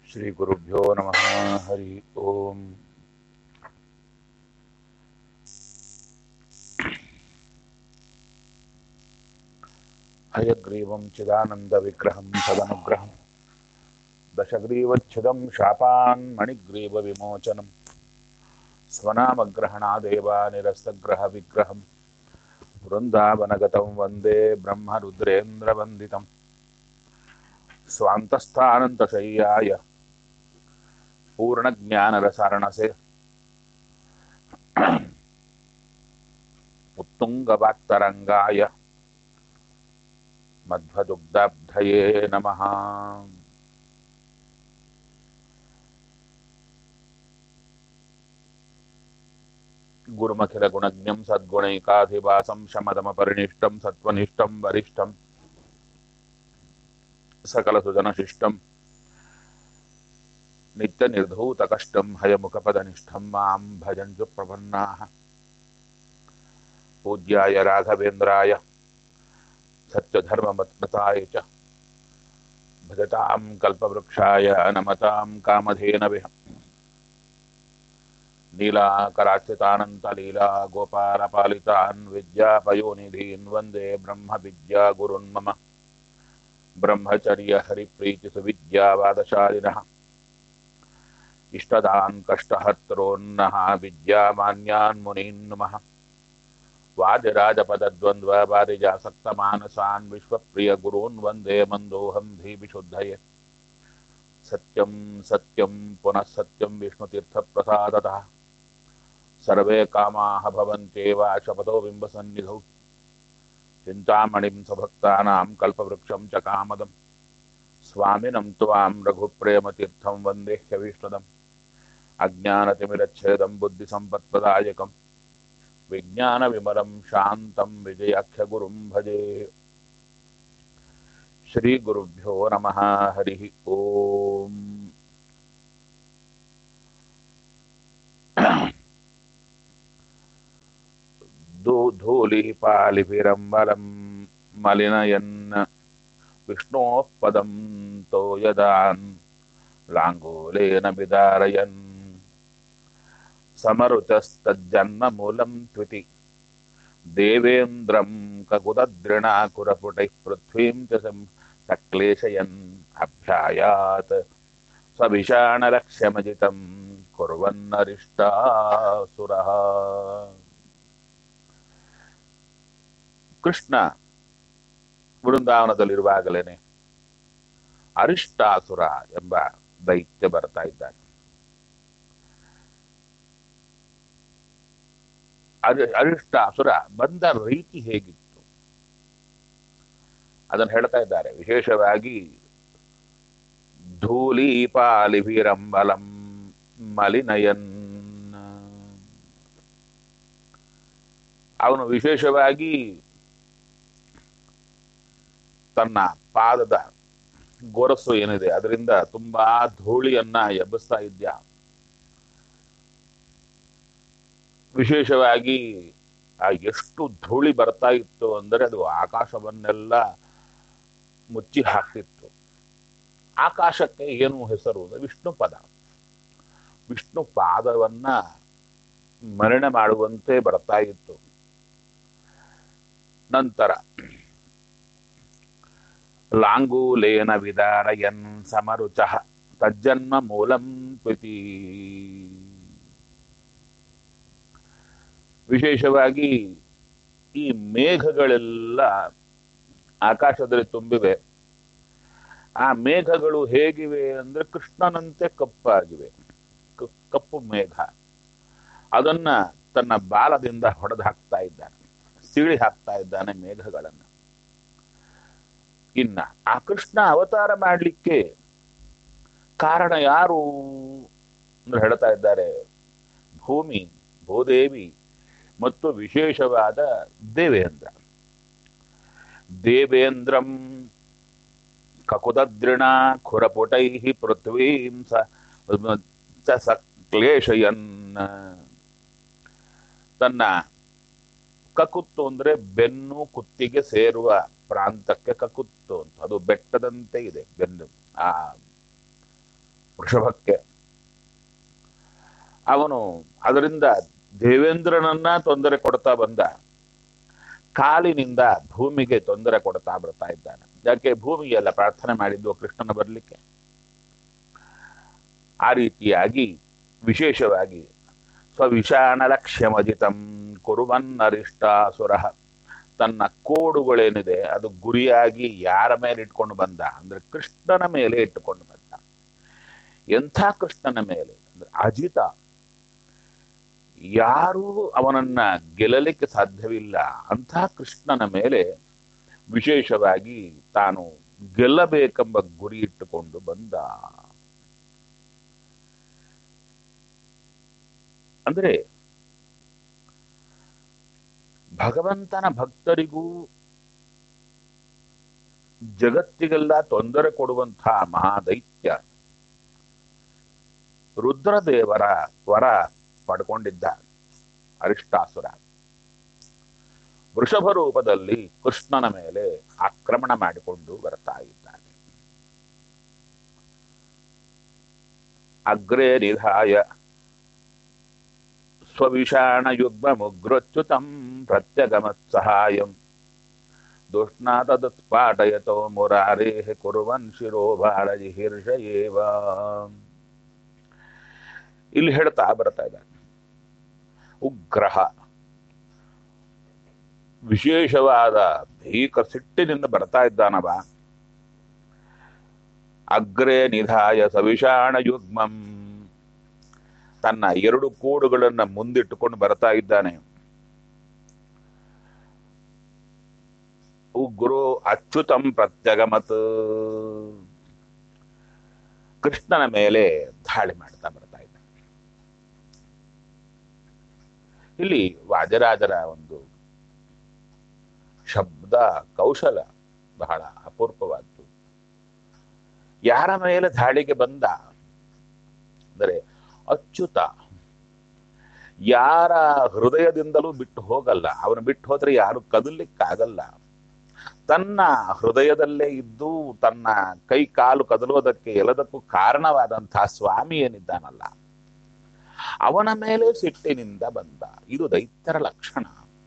श्रीगुरुभ्यो नमः हरि ओम् हयग्रीवं चिदानन्दविग्रहं सदनुग्रहं दशग्रीवच्छिदं शापान् मणिग्रीवविमोचनं स्वनामग्रहणादेव निरस्तग्रहविग्रहं वृन्दावनगतं वन्दे ब्रह्मरुद्रेन्द्रवन्दितम् स्वान्तस्थानन्तशय्याय पूर्णज्ञानरसारणसे उत्तुङ्गवाक्तरङ्गाय मध्वदुग्धाब्धये नमः गुरुमखिलगुणज्ञं सद्गुणैकाधिवासं शमदमपरिनिष्टं सत्त्वनिष्ठं वरिष्ठम् सकलसुजनशिष्टं नित्यनिर्धूतकष्टं हयमुखपदनिष्ठं मां भजन्तु प्रपन्नाः पूज्याय राघवेन्द्राय सत्यधर्ममत्मताय च भजतां कल्पवृक्षाय नमतां कामधेनवे नीलाकराच्युतानन्तलीला गोपालपालितान् विद्यापयोनिधीन् वन्दे ब्रह्मविद्यागुरुन् मम ब्रह्मचर्य हरिप्रीतिसुविद्यावादशालिनः इष्टदान् कष्टहर्त्रोन्नः विद्यामान्यान् मुनीन् नमः वादिराजपदद्वन्द्ववादिजासक्तमानसान् विश्वप्रियगुरून् वन्दे मन्दोऽहं धीविशुद्धये सत्यं सत्यं पुनः सत्यं विष्णुतीर्थप्रसादतः सर्वे कामाः भवन्त्येव शपथो बिम्बसन्निधौ चिन्तामणिं सभक्तानां कल्पवृक्षं च कामदं स्वामिनं त्वां रघुप्रेमतीर्थं वन्दे ह्यभीष्टदम् अज्ञानतिमिरच्छेदं बुद्धिसम्पत्प्रदायकं विज्ञानविमलं शान्तं विजयाख्यगुरुं भजे श्रीगुरुभ्यो नमः हरिः ओम् धूलिपालिभिरम्बलं मलिनयन् विष्णोः पदं तो यदान् लाङ्गूलेन विदारयन् समरुचस्तज्जन्ममूलं त्विति देवेन्द्रं ककुददृणाकुरपुटैः पृथ्वीं च सक्लेशयन् अभ्यायात् स्वभिषाणलक्ष्यमजितं कुर्वन्नरिष्टासुरः ಕೃಷ್ಣ ವೃಂದಾವನದಲ್ಲಿರುವಾಗಲೇನೆ ಅರಿಷ್ಟಾಸುರ ಎಂಬ ದೈತ್ಯ ಬರ್ತಾ ಇದ್ದಾನೆ ಅರಿಷ್ಟಾಸುರ ಬಂದ ರೀತಿ ಹೇಗಿತ್ತು ಅದನ್ನು ಹೇಳ್ತಾ ಇದ್ದಾರೆ ವಿಶೇಷವಾಗಿ ಧೂಲೀಪಾಲಿಭಿರಂಬಲಂ ಮಲಿನಯನ್ ಅವನು ವಿಶೇಷವಾಗಿ ತನ್ನ ಪಾದದ ಗೊರಸು ಏನಿದೆ ಅದರಿಂದ ತುಂಬಾ ಧೂಳಿಯನ್ನ ಎಬ್ಬಿಸ್ತಾ ಇದ್ದ ವಿಶೇಷವಾಗಿ ಆ ಎಷ್ಟು ಧೂಳಿ ಬರ್ತಾ ಇತ್ತು ಅಂದರೆ ಅದು ಆಕಾಶವನ್ನೆಲ್ಲ ಮುಚ್ಚಿ ಹಾಕ್ತಿತ್ತು ಆಕಾಶಕ್ಕೆ ಏನು ಹೆಸರು ಅಂದ್ರೆ ವಿಷ್ಣು ಪದ ವಿಷ್ಣು ಪಾದವನ್ನ ಮರಣ ಮಾಡುವಂತೆ ಬರ್ತಾ ಇತ್ತು ನಂತರ ಲಾಂಗೂಲೇನ ವಿದಾರಯನ್ ಸಮರುಚ ತಜ್ಜನ್ಮ ಮೂಲಂ ಪ್ರೀತಿ ವಿಶೇಷವಾಗಿ ಈ ಮೇಘಗಳೆಲ್ಲ ಆಕಾಶದಲ್ಲಿ ತುಂಬಿವೆ ಆ ಮೇಘಗಳು ಹೇಗಿವೆ ಅಂದ್ರೆ ಕೃಷ್ಣನಂತೆ ಕಪ್ಪಾಗಿವೆ ಕಪ್ಪು ಮೇಘ ಅದನ್ನ ತನ್ನ ಬಾಲದಿಂದ ಹೊಡೆದು ಹಾಕ್ತಾ ಇದ್ದಾನೆ ಸೀಳಿ ಹಾಕ್ತಾ ಇದ್ದಾನೆ ಮೇಘಗಳನ್ನ ಇನ್ನ ಆ ಕೃಷ್ಣ ಅವತಾರ ಮಾಡಲಿಕ್ಕೆ ಕಾರಣ ಯಾರು ಅಂದ್ರೆ ಹೇಳ್ತಾ ಇದ್ದಾರೆ ಭೂಮಿ ಭೂದೇವಿ ಮತ್ತು ವಿಶೇಷವಾದ ದೇವೇಂದ್ರ ದೇವೇಂದ್ರಂ ಕಕುದದೃಣ ಖುರಪುಟೈ ಪೃಥ್ವೀಂ ಸ ಕ್ಲೇಶಯನ್ ತನ್ನ ಕಕುತ್ತು ಅಂದ್ರೆ ಬೆನ್ನು ಕುತ್ತಿಗೆ ಸೇರುವ ಪ್ರಾಂತಕ್ಕೆ ಕಕುತ್ತು ಅಂತ ಅದು ಬೆಟ್ಟದಂತೆ ಇದೆ ಬೆನ್ನು ಆ ವೃಷಭಕ್ಕೆ ಅವನು ಅದರಿಂದ ದೇವೇಂದ್ರನನ್ನ ತೊಂದರೆ ಕೊಡ್ತಾ ಬಂದ ಕಾಲಿನಿಂದ ಭೂಮಿಗೆ ತೊಂದರೆ ಕೊಡ್ತಾ ಬರ್ತಾ ಇದ್ದಾನೆ ಯಾಕೆ ಭೂಮಿಗೆಲ್ಲ ಪ್ರಾರ್ಥನೆ ಮಾಡಿದ್ದು ಕೃಷ್ಣನ ಬರಲಿಕ್ಕೆ ಆ ರೀತಿಯಾಗಿ ವಿಶೇಷವಾಗಿ ಸ್ವವಿಷಾಣಲಕ್ಷ್ಯಮಜಿತಂ ಕುರುವನ್ನರಿಷ್ಟಾಸುರ ತನ್ನ ಕೋಡುಗಳೇನಿದೆ ಅದು ಗುರಿಯಾಗಿ ಯಾರ ಮೇಲೆ ಇಟ್ಕೊಂಡು ಬಂದ ಅಂದ್ರೆ ಕೃಷ್ಣನ ಮೇಲೆ ಇಟ್ಟುಕೊಂಡು ಬಂದ ಎಂಥ ಕೃಷ್ಣನ ಮೇಲೆ ಅಂದ್ರೆ ಅಜಿತ ಯಾರೂ ಅವನನ್ನ ಗೆಲ್ಲಲಿಕ್ಕೆ ಸಾಧ್ಯವಿಲ್ಲ ಅಂಥ ಕೃಷ್ಣನ ಮೇಲೆ ವಿಶೇಷವಾಗಿ ತಾನು ಗೆಲ್ಲಬೇಕೆಂಬ ಗುರಿ ಇಟ್ಟುಕೊಂಡು ಬಂದ ಅಂದ್ರೆ ಭಗವಂತನ ಭಕ್ತರಿಗೂ ಜಗತ್ತಿಗೆಲ್ಲ ತೊಂದರೆ ಕೊಡುವಂತಹ ಮಹಾದೈತ್ಯ ರುದ್ರದೇವರ ವರ ಪಡ್ಕೊಂಡಿದ್ದ ಅರಿಷ್ಟಾಸುರ ವೃಷಭ ರೂಪದಲ್ಲಿ ಕೃಷ್ಣನ ಮೇಲೆ ಆಕ್ರಮಣ ಮಾಡಿಕೊಂಡು ಬರ್ತಾ ಇದ್ದಾನೆ ಅಗ್ರೇ ನಿಧಾಯ ಸ್ವವಿಷಾಣಯುಗ್ಮುಗ್ರಚ್ಯುತಂ ಪ್ರತ್ಯಗಮತ್ಸಹಾಯಂ ದುಷ್ಣಾತದುತ್ಪಾಟಯತೋ ಮುರಾರೇಃ ಕುರುವನ್ ಶಿರೋಭಾರಜಿಹೀರ್ಷಯೇವ ಇಲ್ಲಿ ಹೇಳ್ತಾ ಬರ್ತಾ ಇದ್ದಾನೆ ಉಗ್ರಹ ವಿಶೇಷವಾದ ಭೀಕ ಸಿಟ್ಟಿನಿಂದ ಬರ್ತಾ ಇದ್ದಾನವ ಅಗ್ರೇ ನಿಧಾಯ ಸವಿಷಾಣ ಯುಗ್ಮಂ ತನ್ನ ಎರಡು ಕೂಡುಗಳನ್ನ ಮುಂದಿಟ್ಟುಕೊಂಡು ಬರ್ತಾ ಇದ್ದಾನೆ ಉಗ್ರೋ ಅಚ್ಯುತಂ ಪ್ರತ್ಯಗಮತ್ ಕೃಷ್ಣನ ಮೇಲೆ ದಾಳಿ ಮಾಡ್ತಾ ಬರ್ತಾ ಇದ್ದಾನೆ ಇಲ್ಲಿ ವಾಜರಾಜರ ಒಂದು ಶಬ್ದ ಕೌಶಲ ಬಹಳ ಅಪೂರ್ವವಾದ್ದು ಯಾರ ಮೇಲೆ ದಾಳಿಗೆ ಬಂದ ಅಂದರೆ ಅಚ್ಯುತ ಯಾರ ಹೃದಯದಿಂದಲೂ ಬಿಟ್ಟು ಹೋಗಲ್ಲ ಅವನು ಬಿಟ್ಟು ಹೋದ್ರೆ ಯಾರು ಕದಲಿಕ್ಕಾಗಲ್ಲ ತನ್ನ ಹೃದಯದಲ್ಲೇ ಇದ್ದು ತನ್ನ ಕೈ ಕಾಲು ಕದಲೋದಕ್ಕೆ ಎಲ್ಲದಕ್ಕೂ ಕಾರಣವಾದಂತಹ ಸ್ವಾಮಿ ಏನಿದ್ದಾನಲ್ಲ ಅವನ ಮೇಲೆ ಸಿಟ್ಟಿನಿಂದ ಬಂದ ಇದು ದೈತ್ಯರ ಲಕ್ಷಣ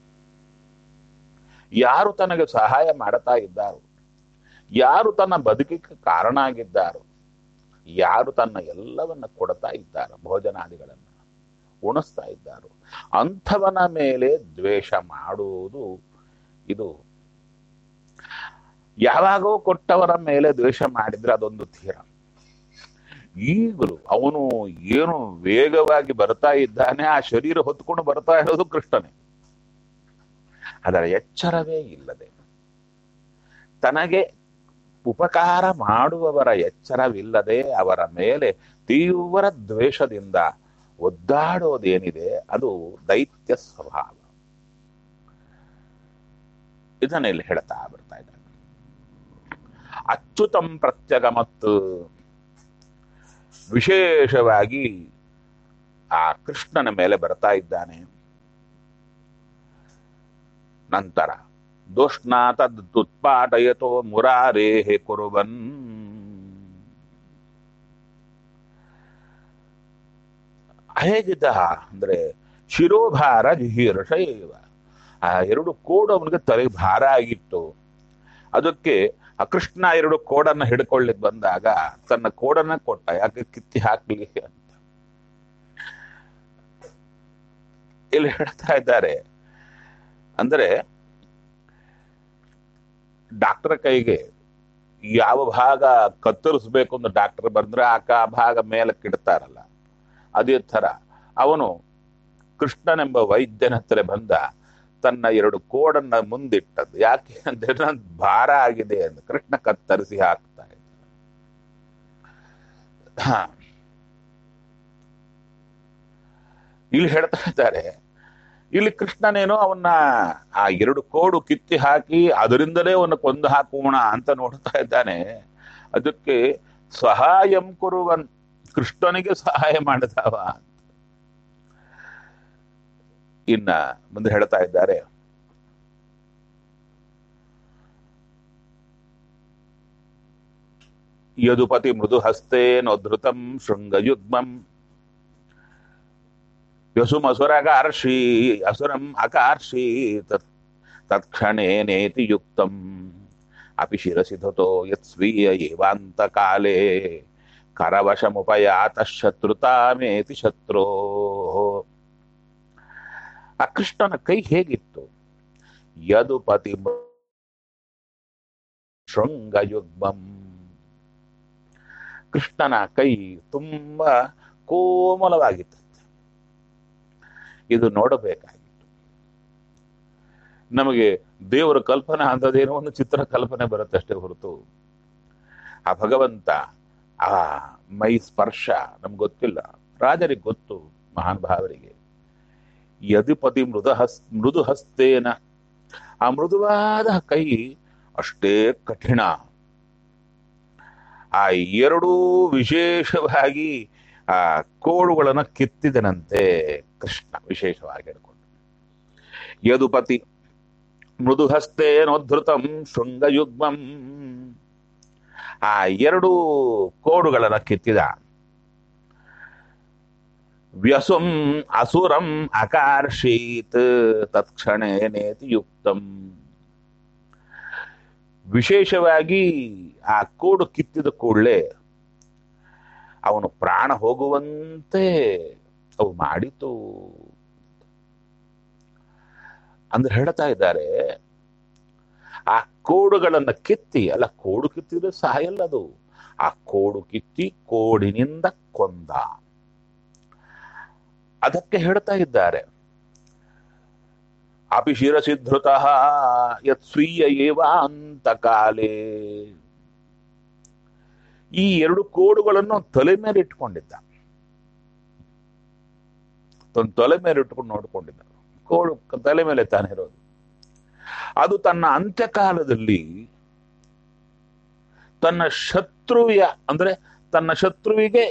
ಯಾರು ತನಗೆ ಸಹಾಯ ಮಾಡುತ್ತಾ ಇದ್ದಾರೋ ಯಾರು ತನ್ನ ಬದುಕಿಗೆ ಕಾರಣ ಆಗಿದ್ದಾರೋ ಯಾರು ತನ್ನ ಎಲ್ಲವನ್ನ ಕೊಡ್ತಾ ಇದ್ದಾರೋ ಭೋಜನಾದಿಗಳನ್ನ ಉಣಿಸ್ತಾ ಇದ್ದಾರೋ ಅಂಥವನ ಮೇಲೆ ದ್ವೇಷ ಮಾಡುವುದು ಇದು ಯಾವಾಗೋ ಕೊಟ್ಟವರ ಮೇಲೆ ದ್ವೇಷ ಮಾಡಿದ್ರೆ ಅದೊಂದು ತೀರ ಈಗಲೂ ಅವನು ಏನು ವೇಗವಾಗಿ ಬರ್ತಾ ಇದ್ದಾನೆ ಆ ಶರೀರ ಹೊತ್ಕೊಂಡು ಬರ್ತಾ ಇರೋದು ಕೃಷ್ಣನೇ ಅದರ ಎಚ್ಚರವೇ ಇಲ್ಲದೆ ತನಗೆ ಉಪಕಾರ ಮಾಡುವವರ ಎಚ್ಚರವಿಲ್ಲದೆ ಅವರ ಮೇಲೆ ತೀವ್ರ ದ್ವೇಷದಿಂದ ಒದ್ದಾಡೋದೇನಿದೆ ಅದು ದೈತ್ಯ ಸ್ವಭಾವ ಇದನ್ನ ಇಲ್ಲಿ ಹೇಳ್ತಾ ಬರ್ತಾ ಇದ್ದಾನೆ ಅಚ್ಯುತಂ ಪ್ರತ್ಯಗಮತ್ ವಿಶೇಷವಾಗಿ ಆ ಕೃಷ್ಣನ ಮೇಲೆ ಬರ್ತಾ ಇದ್ದಾನೆ ನಂತರ ದುಷ್ಣಾತದುತ್ಪಾಟಯತೋ ಮುರಾರೇಹೆ ಕುರುವನ್ ಹೇಗಿದ್ದ ಅಂದ್ರೆ ಶಿರೋಭಾರ ಜಿಹೀರ್ಷ ಇವ ಆ ಎರಡು ಕೋಡು ಅವನಿಗೆ ತಲೆ ಭಾರ ಆಗಿತ್ತು ಅದಕ್ಕೆ ಆ ಕೃಷ್ಣ ಎರಡು ಕೋಡನ್ನ ಹಿಡ್ಕೊಳ್ಳಿಕ್ ಬಂದಾಗ ತನ್ನ ಕೋಡನ್ನ ಕೊಟ್ಟ ಯಾಕೆ ಕಿತ್ತಿ ಹಾಕ್ಲಿ ಅಂತ ಇಲ್ಲಿ ಹೇಳ್ತಾ ಇದ್ದಾರೆ ಅಂದ್ರೆ ಡಾಕ್ಟರ್ ಕೈಗೆ ಯಾವ ಭಾಗ ಕತ್ತರಿಸ್ಬೇಕು ಅಂತ ಡಾಕ್ಟರ್ ಬಂದ್ರೆ ಆ ಕ- ಭಾಗ ಮೇಲಕ್ಕೆ ಇಡ್ತಾರಲ್ಲ ಅದೇ ತರ ಅವನು ಕೃಷ್ಣನೆಂಬ ವೈದ್ಯನ ಹತ್ರ ಬಂದ ತನ್ನ ಎರಡು ಕೋಡನ್ನ ಮುಂದಿಟ್ಟದ್ದು ಯಾಕೆ ಅಂದ್ರೆ ನನ್ ಭಾರ ಆಗಿದೆ ಅಂತ ಕೃಷ್ಣ ಕತ್ತರಿಸಿ ಹಾಕ್ತಾ ಇದ್ದ ಹ. ಇಲ್ಲಿ ಹೇಳ್ತಾ ಇದ್ದಾರೆ ಇಲ್ಲಿ ಕೃಷ್ಣನೇನೋ ಅವನ್ನ ಆ ಎರಡು ಕೋಡು ಕಿತ್ತಿ ಹಾಕಿ ಅದರಿಂದಲೇ ಅವನ್ನ ಕೊಂದು ಹಾಕೋಣ ಅಂತ ನೋಡ್ತಾ ಇದ್ದಾನೆ ಅದಕ್ಕೆ ಸಹಾಯಂ ಕುರುವನ್ ಕೃಷ್ಣನಿಗೆ ಸಹಾಯ ಮಾಡಿದವ ಇನ್ನ ಮುಂದೆ ಹೇಳ್ತಾ ಇದ್ದಾರೆ ಯದುಪತಿ ಮೃದು ಹಸ್ತೇನೋದ್ಧೃತಂ ಶೃಂಗಯುಗ್ಮಂ ವ್ಯಸುಮಸುರಗಾರ್ಷಿ ಅಸುರಂ ಅಕಾರ್ಷಿ ತತ್ ತತ್ಕ್ಷಣೇನೇತಿ ಯುಕ್ತಂ ಅಪಿ ಶಿರಸಿ ಧತೋ ಯತ್ ಸ್ವೀಯ ಏವಾಂತಕಾಲೇ ಕರವಶಮುಪಯಾತ ಶತ್ರುತಾಮೇತಿ ಶತ್ರೋ ಆ ಕೃಷ್ಣನ ಕೈ ಹೇಗಿತ್ತು ಯದುಪತಿ ಶೃಂಗಯುಗ್ಮಂ ಕೃಷ್ಣನ ಕೈ ತುಂಬಾ ಕೋಮಲವಾಗಿತ್ತು ಇದು ನೋಡಬೇಕಾಗಿತ್ತು ನಮಗೆ ದೇವರ ಕಲ್ಪನೆ ಅಂತದೇನೋ ಒಂದು ಚಿತ್ರ ಕಲ್ಪನೆ ಬರುತ್ತೆ ಅಷ್ಟೇ ಹೊರತು ಆ ಭಗವಂತ ಆ ಮೈ ಸ್ಪರ್ಶ ನಮ್ಗೆ ಗೊತ್ತಿಲ್ಲ ರಾಜರಿಗೆ ಗೊತ್ತು ಮಹಾನ್ ಭಾವರಿಗೆ ಯದುಪತಿ ಮೃದ ಹಸ್ ಮೃದು ಹಸ್ತೇನ ಆ ಮೃದುವಾದ ಕೈ ಅಷ್ಟೇ ಕಠಿಣ ಆ ಎರಡೂ ವಿಶೇಷವಾಗಿ ಆ ಕೋಡುಗಳನ್ನ ಕಿತ್ತಿದನಂತೆ ಕೃಷ್ಣ ವಿಶೇಷವಾಗಿ ಹಿಡ್ಕೊಂಡು ಯದುಪತಿ ಮೃದು ಹಸ್ತೇನೋದ್ಧೃತಂ ಶೃಂಗಯುಗ್ಮಂ ಆ ಎರಡು ಕೋಡುಗಳನ್ನ ಕಿತ್ತಿದ ವ್ಯಸುಂ ಅಸುರಂ ಅಕಾರ್ಷೀತ್ ತತ್ಕ್ಷಣೇನೇತಿ ಯುಕ್ತಂ ವಿಶೇಷವಾಗಿ ಆ ಕೋಡು ಕಿತ್ತಿದ ಕೂಡಲೇ ಅವನು ಪ್ರಾಣ ಹೋಗುವಂತೆ ಅವು ಮಾಡಿತು ಅಂದ್ರೆ ಹೇಳ್ತಾ ಇದ್ದಾರೆ ಆ ಕೋಡುಗಳನ್ನ ಕಿತ್ತಿ ಅಲ್ಲ ಕೋಡು ಕಿತ್ತಿದ್ರೆ ಸಾಯಲ್ಲ ಅದು ಆ ಕೋಡು ಕಿತ್ತಿ ಕೋಡಿನಿಂದ ಕೊಂದ ಅದಕ್ಕೆ ಹೇಳ್ತಾ ಇದ್ದಾರೆ ಅಪಿ ಶಿರಸಿಧೃತ ಯತ್ ಸ್ವೀಯ ಏವ ಅಂತ ಕಾಲೇ ಈ ಎರಡು ಕೋಡುಗಳನ್ನು ತಲೆ ಮೇಲೆ ಇಟ್ಕೊಂಡಿದ್ದ ತನ್ನ ತಲೆ ಮೇಲೆ ಇಟ್ಕೊಂಡು ನೋಡ್ಕೊಂಡಿದ್ದ ಕೋಡು ತಲೆ ಮೇಲೆ ತಾನೇ ಇರೋದು ಅದು ತನ್ನ ಅಂತ್ಯಕಾಲದಲ್ಲಿ ತನ್ನ ಶತ್ರುವಿಯ ಅಂದ್ರೆ ತನ್ನ ಶತ್ರುವಿಗೆ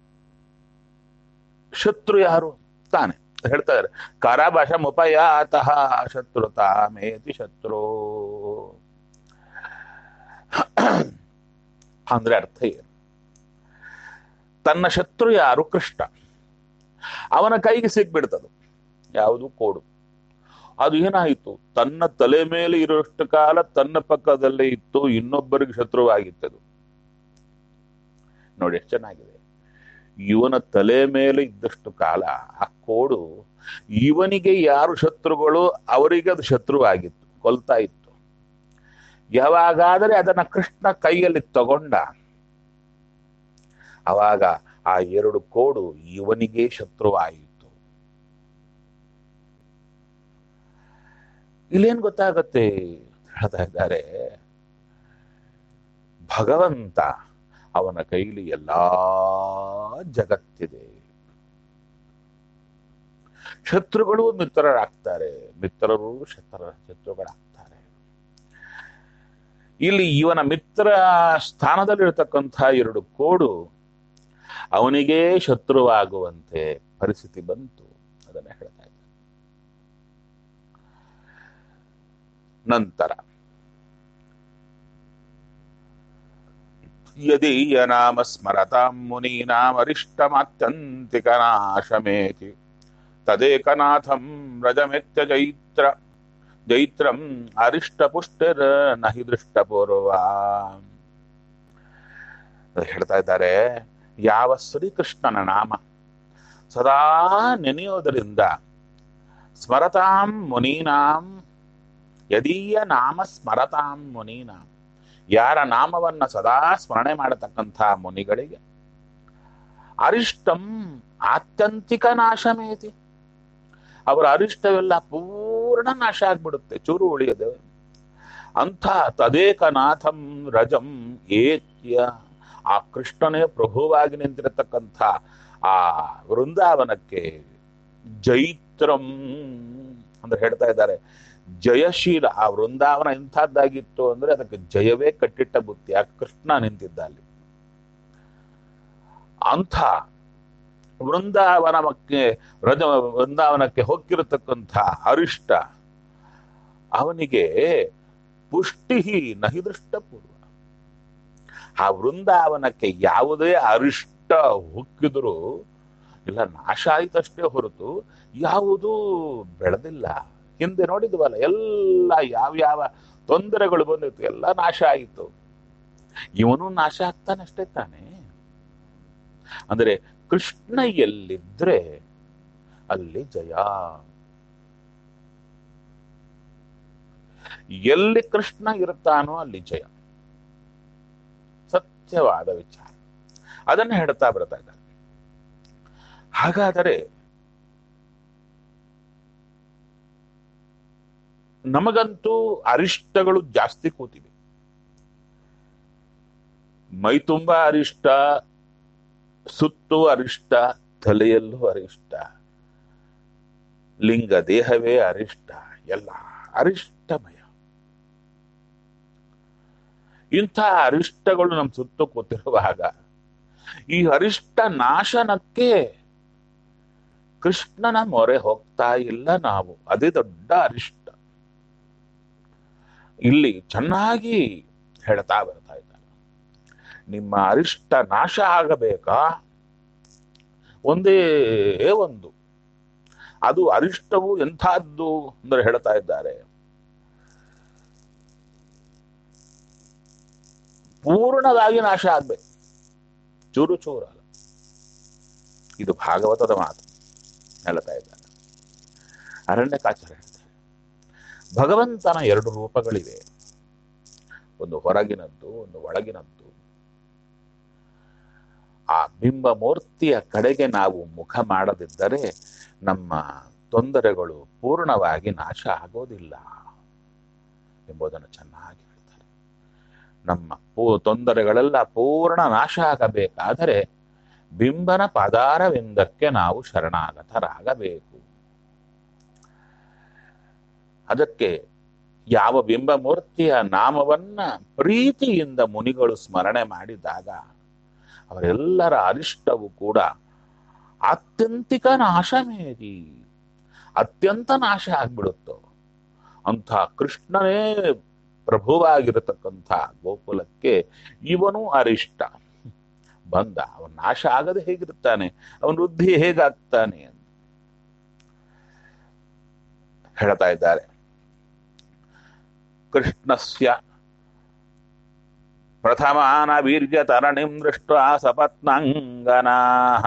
ಶತ್ರು ಯಾರು ತಾನೆ ಹೇಳ್ತಾ ಇದ್ದಾರೆ ಕರಭಷ ಮುಪಯಾತಃ ಶತ್ರುತಾಮೇತಿ ಶತ್ರು ಅಂದ್ರೆ ಅರ್ಥ ಏನು ತನ್ನ ಶತ್ರು ಯಾರು ಕೃಷ್ಣ ಅವನ ಕೈಗೆ ಸಿಕ್ಬಿಡ್ತದು ಯಾವುದು ಕೋಡು ಅದು ಏನಾಯಿತು ತನ್ನ ತಲೆ ಮೇಲೆ ಇರುವಷ್ಟು ಕಾಲ ತನ್ನ ಪಕ್ಕದಲ್ಲೇ ಇತ್ತು ಇನ್ನೊಬ್ಬರಿಗೆ ಶತ್ರುವಾಗಿತ್ತದು ನೋಡಿ ಎಷ್ಟು ಚೆನ್ನಾಗಿದೆ ಇವನ ತಲೆ ಮೇಲೆ ಇದ್ದಷ್ಟು ಕಾಲ ಆ ಕೋಡು ಇವನಿಗೆ ಯಾರು ಶತ್ರುಗಳು ಅವರಿಗೆ ಅದು ಶತ್ರುವಾಗಿತ್ತು ಕೊಲ್ತಾ ಇತ್ತು ಯಾವಾಗಾದರೆ ಅದನ್ನ ಕೃಷ್ಣ ಕೈಯಲ್ಲಿ ತಗೊಂಡ ಅವಾಗ ಆ ಎರಡು ಕೋಡು ಇವನಿಗೆ ಶತ್ರುವಾಯಿತು ಇಲ್ಲೇನ್ ಗೊತ್ತಾಗತ್ತೆ ಹೇಳ್ತಾ ಇದ್ದಾರೆ ಭಗವಂತ ಅವನ ಕೈಲಿ ಎಲ್ಲಾ ಜಗತ್ತಿದೆ ಶತ್ರುಗಳು ಮಿತ್ರರಾಗ್ತಾರೆ ಮಿತ್ರರು ಶತ್ರು ಶತ್ರುಗಳಾಗ್ತಾರೆ ಇಲ್ಲಿ ಇವನ ಮಿತ್ರ ಸ್ಥಾನದಲ್ಲಿರ್ತಕ್ಕಂಥ ಎರಡು ಕೋಡು ಅವನಿಗೇ ಶತ್ರುವಾಗುವಂತೆ ಪರಿಸ್ಥಿತಿ ಬಂತು ಅದನ್ನ ಹೇಳ್ತಾ ಇದ್ದಾರೆ ನಂತರ ಯದೀಯ ನಾಮ ಸ್ಮರತಾಂ ಮುನೀನಾಮರಿಷ್ಟಮಾತ್ಯಂತಿಕನಾಶಮೇತಿ ತದೇಕನಾಥಂ ರಜಮೆತ್ಯ ಜೈತ್ರ ಜೈತ್ರಂ ಅರಿಷ್ಟಪುಷ್ಟಿರ್ ನಹಿ ದೃಷ್ಟಪೂರ್ವ ಹೇಳ್ತಾ ಇದ್ದಾರೆ ಯಾವ ಶ್ರೀಕೃಷ್ಣನ ನಾಮ ಸದಾ ನೆನೆಯೋದರಿಂದ ಸ್ಮರತಾಂ ಮುನೀನಾಂ ಯದೀಯ ನಾಮ ಸ್ಮರತಾಂ ಮುನೀನಾಂ ಯಾರ ನಾಮವನ್ನ ಸದಾ ಸ್ಮರಣೆ ಮಾಡತಕ್ಕಂಥ ಮುನಿಗಳಿಗೆ ಅರಿಷ್ಟಂ ಆತ್ಯಂತಿಕ ನಾಶಮೇತಿ ಅವರ ಅರಿಷ್ಟವೆಲ್ಲ ಪೂರ್ಣ ನಾಶ ಆಗ್ಬಿಡುತ್ತೆ ಚೂರು ಉಳಿಯದೆ ಅಂಥ ತದೇಕನಾಥಂ ರಜಂ ಏತ್ಯ ಆ ಕೃಷ್ಣನೇ ಪ್ರಭುವಾಗಿ ನಿಂತಿರತಕ್ಕಂಥ ಆ ವೃಂದಾವನಕ್ಕೆ ಜೈತ್ರಂ ಅಂದ್ರೆ ಹೇಳ್ತಾ ಇದ್ದಾರೆ ಜಯಶೀಲ ಆ ವೃಂದಾವನ ಎಂಥದ್ದಾಗಿತ್ತು ಅಂದ್ರೆ ಅದಕ್ಕೆ ಜಯವೇ ಕಟ್ಟಿಟ್ಟ ಬುತ್ತಿ ಆ ಕೃಷ್ಣ ನಿಂತಿದ್ದ ಅಲ್ಲಿ ಅಂಥ ವೃಂದಾವನಕ್ಕೆ ರಜ ವೃಂದಾವನಕ್ಕೆ ಹೋಗಿರತಕ್ಕಂಥ ಅರಿಷ್ಟ ಅವನಿಗೆ ಪುಷ್ಟಿ ನಹಿ ದೃಷ್ಟಪೂರ್ವ ಆ ವೃಂದಾವನಕ್ಕೆ ಯಾವುದೇ ಅರಿಷ್ಟ ಹುಕ್ಕಿದ್ರು ಇಲ್ಲ ನಾಶ ಆಯ್ತಷ್ಟೇ ಹೊರತು ಯಾವುದೂ ಬೆಳೆದಿಲ್ಲ ಹಿಂದೆ ನೋಡಿದ್ವಲ್ಲ ಎಲ್ಲ ಯಾವ್ಯಾವ ತೊಂದರೆಗಳು ಬಂದಿತ್ತು ಎಲ್ಲ ನಾಶ ಆಯಿತು ಇವನು ನಾಶ ಆಗ್ತಾನಷ್ಟೇ ತಾನೆ ಅಂದ್ರೆ ಕೃಷ್ಣ ಎಲ್ಲಿದ್ರೆ ಅಲ್ಲಿ ಜಯ ಎಲ್ಲಿ ಕೃಷ್ಣ ಇರ್ತಾನೋ ಅಲ್ಲಿ ಜಯ ಸತ್ಯವಾದ ವಿಚಾರ ಅದನ್ನ ಹೇಳ್ತಾ ಬರ್ತಾ ಇದ್ದಾರೆ ಹಾಗಾದರೆ ನಮಗಂತೂ ಅರಿಷ್ಟಗಳು ಜಾಸ್ತಿ ಕೂತಿವೆ ಮೈ ತುಂಬ ಅರಿಷ್ಟ ಸುತ್ತು ಅರಿಷ್ಟ ತಲೆಯಲ್ಲೂ ಅರಿಷ್ಟ ಲಿಂಗ ದೇಹವೇ ಅರಿಷ್ಟ ಎಲ್ಲ ಅರಿಷ್ಟಮಯ ಇಂಥ ಅರಿಷ್ಟಗಳು ನಮ್ಮ ಸುತ್ತು ಕೂತಿರುವಾಗ ಈ ಅರಿಷ್ಟ ನಾಶನಕ್ಕೆ ಕೃಷ್ಣನ ಮೊರೆ ಹೋಗ್ತಾ ಇಲ್ಲ ನಾವು ಅದೇ ದೊಡ್ಡ ಅರಿಷ್ಟ ಇಲ್ಲಿ ಚೆನ್ನಾಗಿ ಹೇಳ್ತಾ ಬರ್ತಾ ಇದ್ದಾರೆ ನಿಮ್ಮ ಅರಿಷ್ಟ ನಾಶ ಆಗಬೇಕಾ ಒಂದೇ ಒಂದು ಅದು ಅರಿಷ್ಟವು ಎಂಥದ್ದು ಅಂದ್ರೆ ಹೇಳ್ತಾ ಇದ್ದಾರೆ ಪೂರ್ಣವಾಗಿ ನಾಶ ಆಗ್ಬೇಕು ಚೂರು ಚೂರು ಅಲ್ಲ ಇದು ಭಾಗವತದ ಮಾತು ಹೇಳ್ತಾ ಇದ್ದಾರೆ ಅರಣ್ಯಕಾಚಾರ ಹೇಳ್ತಾರೆ ಭಗವಂತನ ಎರಡು ರೂಪಗಳಿವೆ ಒಂದು ಹೊರಗಿನದ್ದು ಒಂದು ಒಳಗಿನದ್ದು ಆ ಬಿಂಬ ಮೂರ್ತಿಯ ಕಡೆಗೆ ನಾವು ಮುಖ ಮಾಡದಿದ್ದರೆ ನಮ್ಮ ತೊಂದರೆಗಳು ಪೂರ್ಣವಾಗಿ ನಾಶ ಆಗೋದಿಲ್ಲ ಎಂಬುದನ್ನು ಚೆನ್ನಾಗಿ ಹೇಳ್ತಾರೆ ನಮ್ಮ ಪೂ ತೊಂದರೆಗಳೆಲ್ಲ ಪೂರ್ಣ ನಾಶ ಆಗಬೇಕಾದರೆ ಬಿಂಬನ ಪದಾರವಿಂದಕ್ಕೆ ನಾವು ಶರಣಾಗತರಾಗಬೇಕು ಅದಕ್ಕೆ ಯಾವ ಬಿಂಬ ಮೂರ್ತಿಯ ನಾಮವನ್ನ ಪ್ರೀತಿಯಿಂದ ಮುನಿಗಳು ಸ್ಮರಣೆ ಮಾಡಿದಾಗ ಅವರೆಲ್ಲರ ಅರಿಷ್ಟವು ಕೂಡ ಆತ್ಯಂತಿಕ ನಾಶಮೇರಿ ಅತ್ಯಂತ ನಾಶ ಆಗ್ಬಿಡುತ್ತೋ ಅಂಥ ಕೃಷ್ಣನೇ ಪ್ರಭುವಾಗಿರತಕ್ಕಂಥ ಗೋಕುಲಕ್ಕೆ ಇವನು ಅರಿಷ್ಟ ಬಂದ ಅವನ ನಾಶ ಆಗದೆ ಹೇಗಿರ್ತಾನೆ ಅವನ ವೃದ್ಧಿ ಹೇಗಾಗ್ತಾನೆ ಅಂತ ಹೇಳ್ತಾ ಇದ್ದಾರೆ ಕೃಷ್ಣಸ್ಯ ಪ್ರಥಮಾನ ವೀರ್ಯತರಣಿಂ ದೃಷ್ಟ ಸಪತ್ನಾಂಗನಾ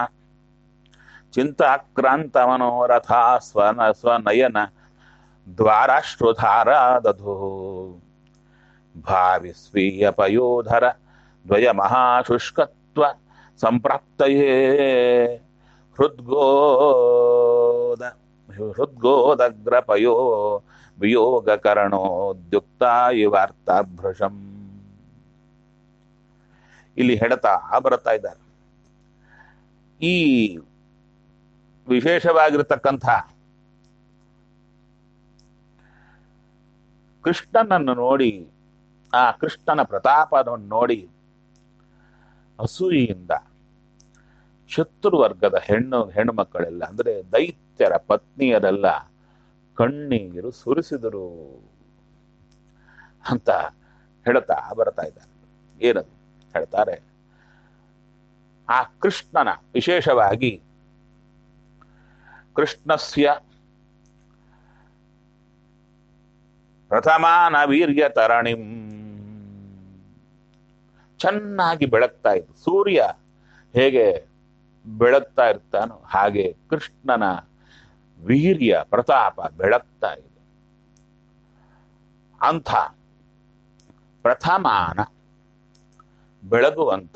ಚಿಂತಾಕ್ರಾಂತ ಮನೋರಥ ಸ್ವನ ಸ್ವನಯನ ದ್ವಾರಾಶ್ರುಧಾರ ದಧು ಭಾವಿ ಸ್ವೀಯ ಪಯೋಧರ ದ್ವಯ ಮಹಾಶುಷ್ಕತ್ವ ಸಂಪ್ರಾಪ್ತಯೇ ಹೃದ್ಗೋದ ಹೃದ್ಗೋದಗ್ರಪಯೋ ವಿಯೋಗಕರಣೋದ್ಯುಕ್ತ ಇವಾರ್ತಾಭೃಶಂ ಇಲ್ಲಿ ಹೆಡತಾ ಬರ್ತಾ ಇದ್ದಾರೆ ಈ ವಿಶೇಷವಾಗಿರತಕ್ಕಂಥ ಕೃಷ್ಣನನ್ನು ನೋಡಿ ಆ ಕೃಷ್ಣನ ಪ್ರತಾಪವನ್ನು ನೋಡಿ ಅಸೂಯಿಯಿಂದ ಶತ್ರುವರ್ಗದ ಹೆಣ್ಣು ಹೆಣ್ಣು ಮಕ್ಕಳೆಲ್ಲ ಅಂದ್ರೆ ದೈತ್ಯರ ಪತ್ನಿಯರೆಲ್ಲ ಕಣ್ಣೀರು ಸುರಿಸಿದರು ಅಂತ ಹೇಳ್ತಾ ಬರ್ತಾ ಇದ್ದಾರೆ ಏನದು ಹೇಳ್ತಾರೆ ಆ ಕೃಷ್ಣನ ವಿಶೇಷವಾಗಿ ಕೃಷ್ಣಸ್ಯ ಪ್ರಥಮಾನ ವೀರ್ಯ ತರಣಿಂ ಚೆನ್ನಾಗಿ ಬೆಳಗ್ತಾ ಇತ್ತು ಸೂರ್ಯ ಹೇಗೆ ಬೆಳಗ್ತಾ ಇರ್ತಾನೋ ಹಾಗೆ ಕೃಷ್ಣನ ವೀರ್ಯ ಪ್ರತಾಪ ಬೆಳಗ್ತಾ ಇದೆ ಅಂಥ ಪ್ರಥಮಾನ ಬೆಳಗುವಂಥ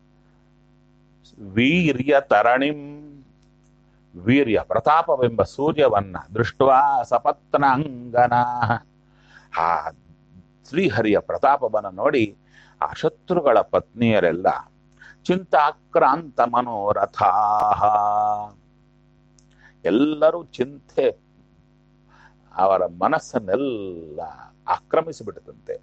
ವೀರ್ಯ ತರಣಿಂ ವೀರ್ಯ ಪ್ರತಾಪವೆಂಬ ಸೂರ್ಯವನ್ನ ದೃಷ್ಟವಾ ಸಪತ್ನಾಂಗನ ಆ ಶ್ರೀಹರಿಯ ಪ್ರತಾಪವನ್ನು ನೋಡಿ ಆ ಶತ್ರುಗಳ ಪತ್ನಿಯರೆಲ್ಲ ಚಿಂತಾಕ್ರಾಂತ ಮನೋರಥ ಎಲ್ಲರೂ ಚಿಂತೆ ಅವರ ಮನಸ್ಸನ್ನೆಲ್ಲ ಆಕ್ರಮಿಸಿಬಿಟ್ಟದಂತೆ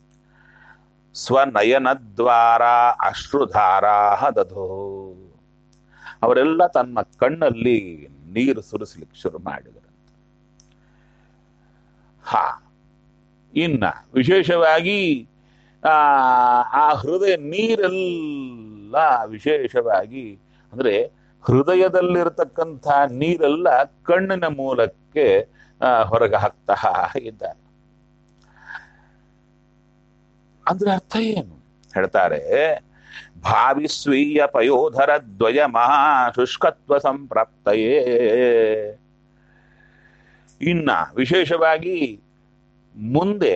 ಸ್ವನಯನದ್ವಾರ ಅಶ್ರುಧಾರಾ ದಧೋ ಅವರೆಲ್ಲ ತನ್ನ ಕಣ್ಣಲ್ಲಿ ನೀರು ಸುರಿಸ್ಲಿಕ್ಕೆ ಶುರು ಮಾಡಿದರು ಹಾ ಇನ್ನ ವಿಶೇಷವಾಗಿ ಆ ಆ ಹೃದಯ ನೀರೆಲ್ಲ ವಿಶೇಷವಾಗಿ ಅಂದ್ರೆ ಹೃದಯದಲ್ಲಿರತಕ್ಕಂಥ ನೀರೆಲ್ಲ ಕಣ್ಣಿನ ಮೂಲಕ್ಕೆ ಆ, ಹೊರಗೆ ಹಾಕ್ತಾ ಇದ್ದಾರೆ ಅಂದ್ರೆ ಅರ್ಥ ಏನು ಹೇಳ್ತಾರೆ ಭಾವಿ ಸ್ವೀಯ ಪಯೋಧರ ದ್ವಯ ಮಹಾ ಶುಷ್ಕತ್ವ ಸಂಪ್ರಾಪ್ತಯೇ ಇನ್ನ ವಿಶೇಷವಾಗಿ ಮುಂದೆ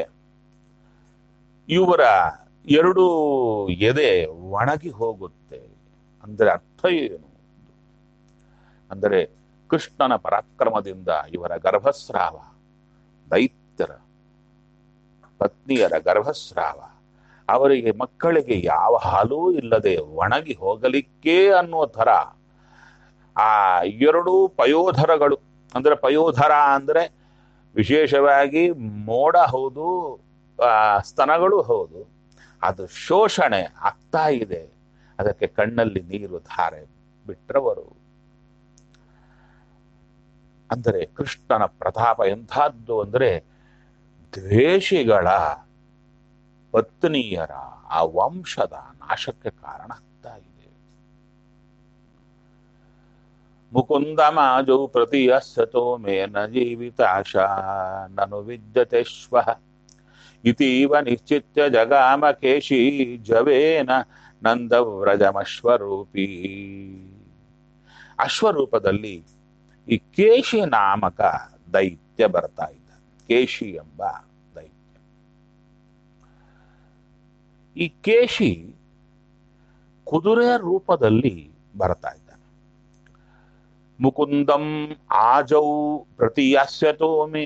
ಇವರ ಎರಡು ಎದೆ ಒಣಗಿ ಹೋಗುತ್ತೆ ಅಂದರೆ ಅರ್ಥ ಏನು ಅಂದರೆ ಕೃಷ್ಣನ ಪರಾಕ್ರಮದಿಂದ ಇವರ ಗರ್ಭಸ್ರಾವ ದೈತ್ಯರ ಪತ್ನಿಯರ ಗರ್ಭಸ್ರಾವ ಅವರಿಗೆ ಮಕ್ಕಳಿಗೆ ಯಾವ ಹಾಲೂ ಇಲ್ಲದೆ ಒಣಗಿ ಹೋಗಲಿಕ್ಕೆ ಅನ್ನುವ ಥರ ಆ ಎರಡು ಪಯೋಧರಗಳು ಅಂದ್ರೆ ಪಯೋಧರ ಅಂದ್ರೆ ವಿಶೇಷವಾಗಿ ಮೋಡ ಹೌದು ಆ, ಸ್ತನಗಳು ಹೌದು ಅದು ಶೋಷಣೆ ಆಗ್ತಾ ಇದೆ ಅದಕ್ಕೆ ಕಣ್ಣಲ್ಲಿ ನೀರು ಧಾರೆ ಬಿಟ್ರವರು ಅಂದರೆ ಕೃಷ್ಣನ ಪ್ರತಾಪ ಎಂಥದ್ದು ಅಂದ್ರೆ ದ್ವೇಷಿಗಳ ಪತ್ನಿಯರ ಆ ವಂಶದ ನಾಶಕ್ಕೆ ಕಾರಣ ಆಗ್ತಾ ಇದೆ ಮುಕುಂದ ಮಾಜೌ ಪ್ರತಿಯಸ್ಸತೋ ಮೇನ ಜೀವಿತಾಶಾ ನನು ವಿದ್ಯತೆ ಶ್ವಃ ಇತೀವ ನಿಶ್ಚಿತ್ಯ ಜಗಾಮ ಕೇಶಿ ಜವೇನ ನಂದವ್ರಜಮಶ್ವರೂಪಿ ಅಶ್ವರೂಪದಲ್ಲಿ ಈ ಕೇಶಿ ನಾಮಕ ದೈತ್ಯ ಬರ್ತಾ ಇದ್ದ ಕೇಶಿ ಎಂಬ ದೈತ್ಯ ಈ ಕೇಶಿ ಕುದುರೆಯ ರೂಪದಲ್ಲಿ ಬರ್ತಾ ಇದ್ದಾನೆ ಮುಕುಂದಂ ಆಜೌ ಪ್ರತಿಯಾಸ್ಯತೋ ಮೇ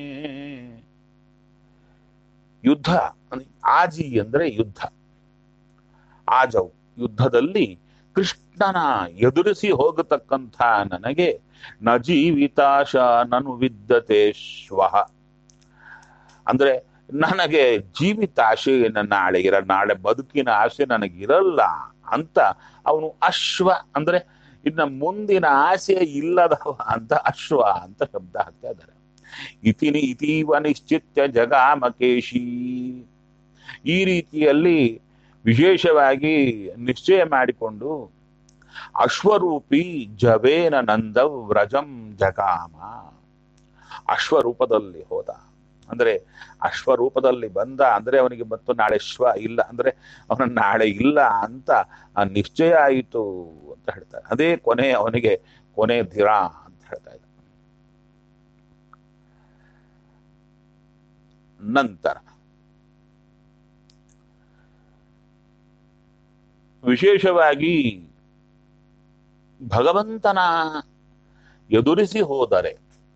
ಯುದ್ಧ ಅಂದ್ರೆ ಆಜಿ ಅಂದ್ರೆ ಯುದ್ಧ ಆಜೌ ಯುದ್ಧದಲ್ಲಿ ಕೃಷ್ಣನ ಎದುರಿಸಿ ಹೋಗತಕ್ಕಂಥ ನನಗೆ ನ ಜೀವಿತಾಶ ನನು ವಿದ್ಯತೆ ಶ್ವಃ ಅಂದ್ರೆ ನನಗೆ ಜೀವಿತಾಶೆ ನನ್ನ ನಾಳೆ ಇರ ನಾಳೆ ಬದುಕಿನ ಆಸೆ ನನಗಿರಲ್ಲ ಅಂತ ಅವನು ಅಶ್ವ ಅಂದ್ರೆ ಇನ್ನ ಮುಂದಿನ ಆಸೆ ಇಲ್ಲದವ ಅಂತ ಅಶ್ವ ಅಂತ ಶಬ್ದ ಹಾಕ್ತಾ ಇದ್ದಾರೆ ಇತಿನಿ ಇತೀವ ನಿಶ್ಚಿತ್ಯ ಜಗಾಮಕೇಶಿ ಈ ರೀತಿಯಲ್ಲಿ ವಿಶೇಷವಾಗಿ ನಿಶ್ಚಯ ಮಾಡಿಕೊಂಡು ಅಶ್ವರೂಪಿ ಜವೇನ ನಂದ ವ್ರಜಂ ಜಗಾಮ ಅಶ್ವರೂಪದಲ್ಲಿ ಹೋದ ಅಂದ್ರೆ ಅಶ್ವರೂಪದಲ್ಲಿ ಬಂದ ಅಂದ್ರೆ ಅವನಿಗೆ ಮತ್ತು ನಾಳೆ ಶ್ವ ಇಲ್ಲ ಅಂದ್ರೆ ಅವನ ನಾಳೆ ಇಲ್ಲ ಅಂತ ಆ ನಿಶ್ಚಯ ಆಯಿತು ಅಂತ ಹೇಳ್ತಾರೆ ಅದೇ ಕೊನೆ ಅವನಿಗೆ ಕೊನೆ ಧಿರ ಅಂತ ಹೇಳ್ತಾ ಇದ್ದಾರೆ ನಂತರ ವಿಶೇಷವಾಗಿ ಭಗವಂತನ ಎದುರಿಸಿ ಹೋದರೆ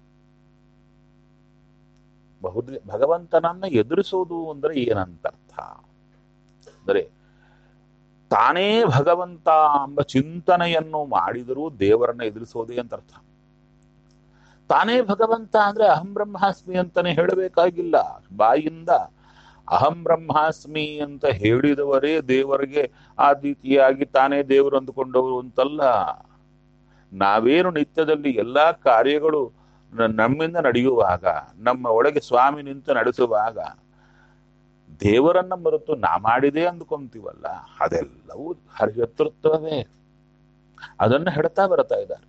ಬಹು ಭಗವಂತನನ್ನ ಎದುರಿಸೋದು ಅಂದ್ರೆ ಏನಂತರ್ಥ ಅಂದರೆ ತಾನೇ ಭಗವಂತ ಎಂಬ ಚಿಂತನೆಯನ್ನು ಮಾಡಿದರೂ ದೇವರನ್ನ ಎದುರಿಸೋದೇ ಅಂತ ಅರ್ಥ ತಾನೇ ಭಗವಂತ ಅಂದ್ರೆ ಅಹಂ ಬ್ರಹ್ಮಾಸ್ಮಿ ಅಂತಾನೆ ಹೇಳಬೇಕಾಗಿಲ್ಲ ಬಾಯಿಂದ ಅಹಂ ಬ್ರಹ್ಮಾಸ್ಮಿ ಅಂತ ಹೇಳಿದವರೇ ದೇವರಿಗೆ ಆ ರೀತಿಯಾಗಿ ತಾನೇ ದೇವರು ಅಂದುಕೊಂಡವರು ಅಂತಲ್ಲ ನಾವೇನು ನಿತ್ಯದಲ್ಲಿ ಎಲ್ಲಾ ಕಾರ್ಯಗಳು ನ- ನಮ್ಮಿಂದ ನಡೆಯುವಾಗ ನಮ್ಮ ಒಳಗೆ ಸ್ವಾಮಿ ನಿಂತು ನಡೆಸುವಾಗ ದೇವರನ್ನ ಮರೆತು ನಾ ಮಾಡಿದೆ ಅಂದ್ಕೊಂತೀವಲ್ಲ ಅದೆಲ್ಲವೂ ಹರಿಶತ್ರುತ್ವವೇ ಅದನ್ನು ಹೇಳ್ತಾ ಬರ್ತಾ ಇದ್ದಾರೆ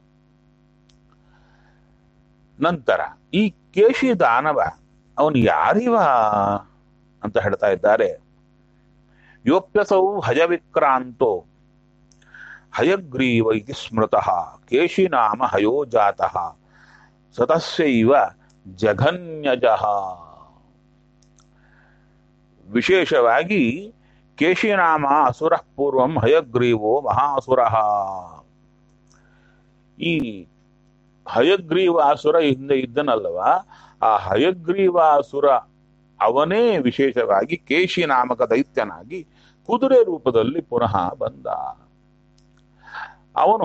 ನಂತರ ಈ ಕೇಶಿ ದಾನವ ಅವನು ಯಾರಿವ ಅಂತ ಹೇಳ್ತಾ ಇದ್ದಾರೆ ಯೋಪ್ಯಸೌ ಹಯವಿಕ್ರಾಂತೋ ಹಯಗ್ರೀವ ಇತಿ ಸ್ಮೃತಃ ಕೇಶಿ ನಾಮ ಹಯೋ ಜಾತಃ ಸತಸ್ಯೈವ ಜಘನ್ಯಜಃ ವಿಶೇಷವಾಗಿ ಕೇಶಿನಾಮ ಅಸುರ ಪೂರ್ವಂ ಹಯಗ್ರೀವೋ ಮಹಾಸುರ ಈ ಹಯಗ್ರೀವಾಸುರ ಹಿಂದೆ ಇದ್ದನಲ್ವ ಆ ಹಯಗ್ರೀವಾಸುರ ಅವನೇ ವಿಶೇಷವಾಗಿ ಕೇಶಿ ನಾಮಕ ದೈತ್ಯನಾಗಿ ಕುದುರೆ ರೂಪದಲ್ಲಿ ಪುನಃ ಬಂದ ಅವನು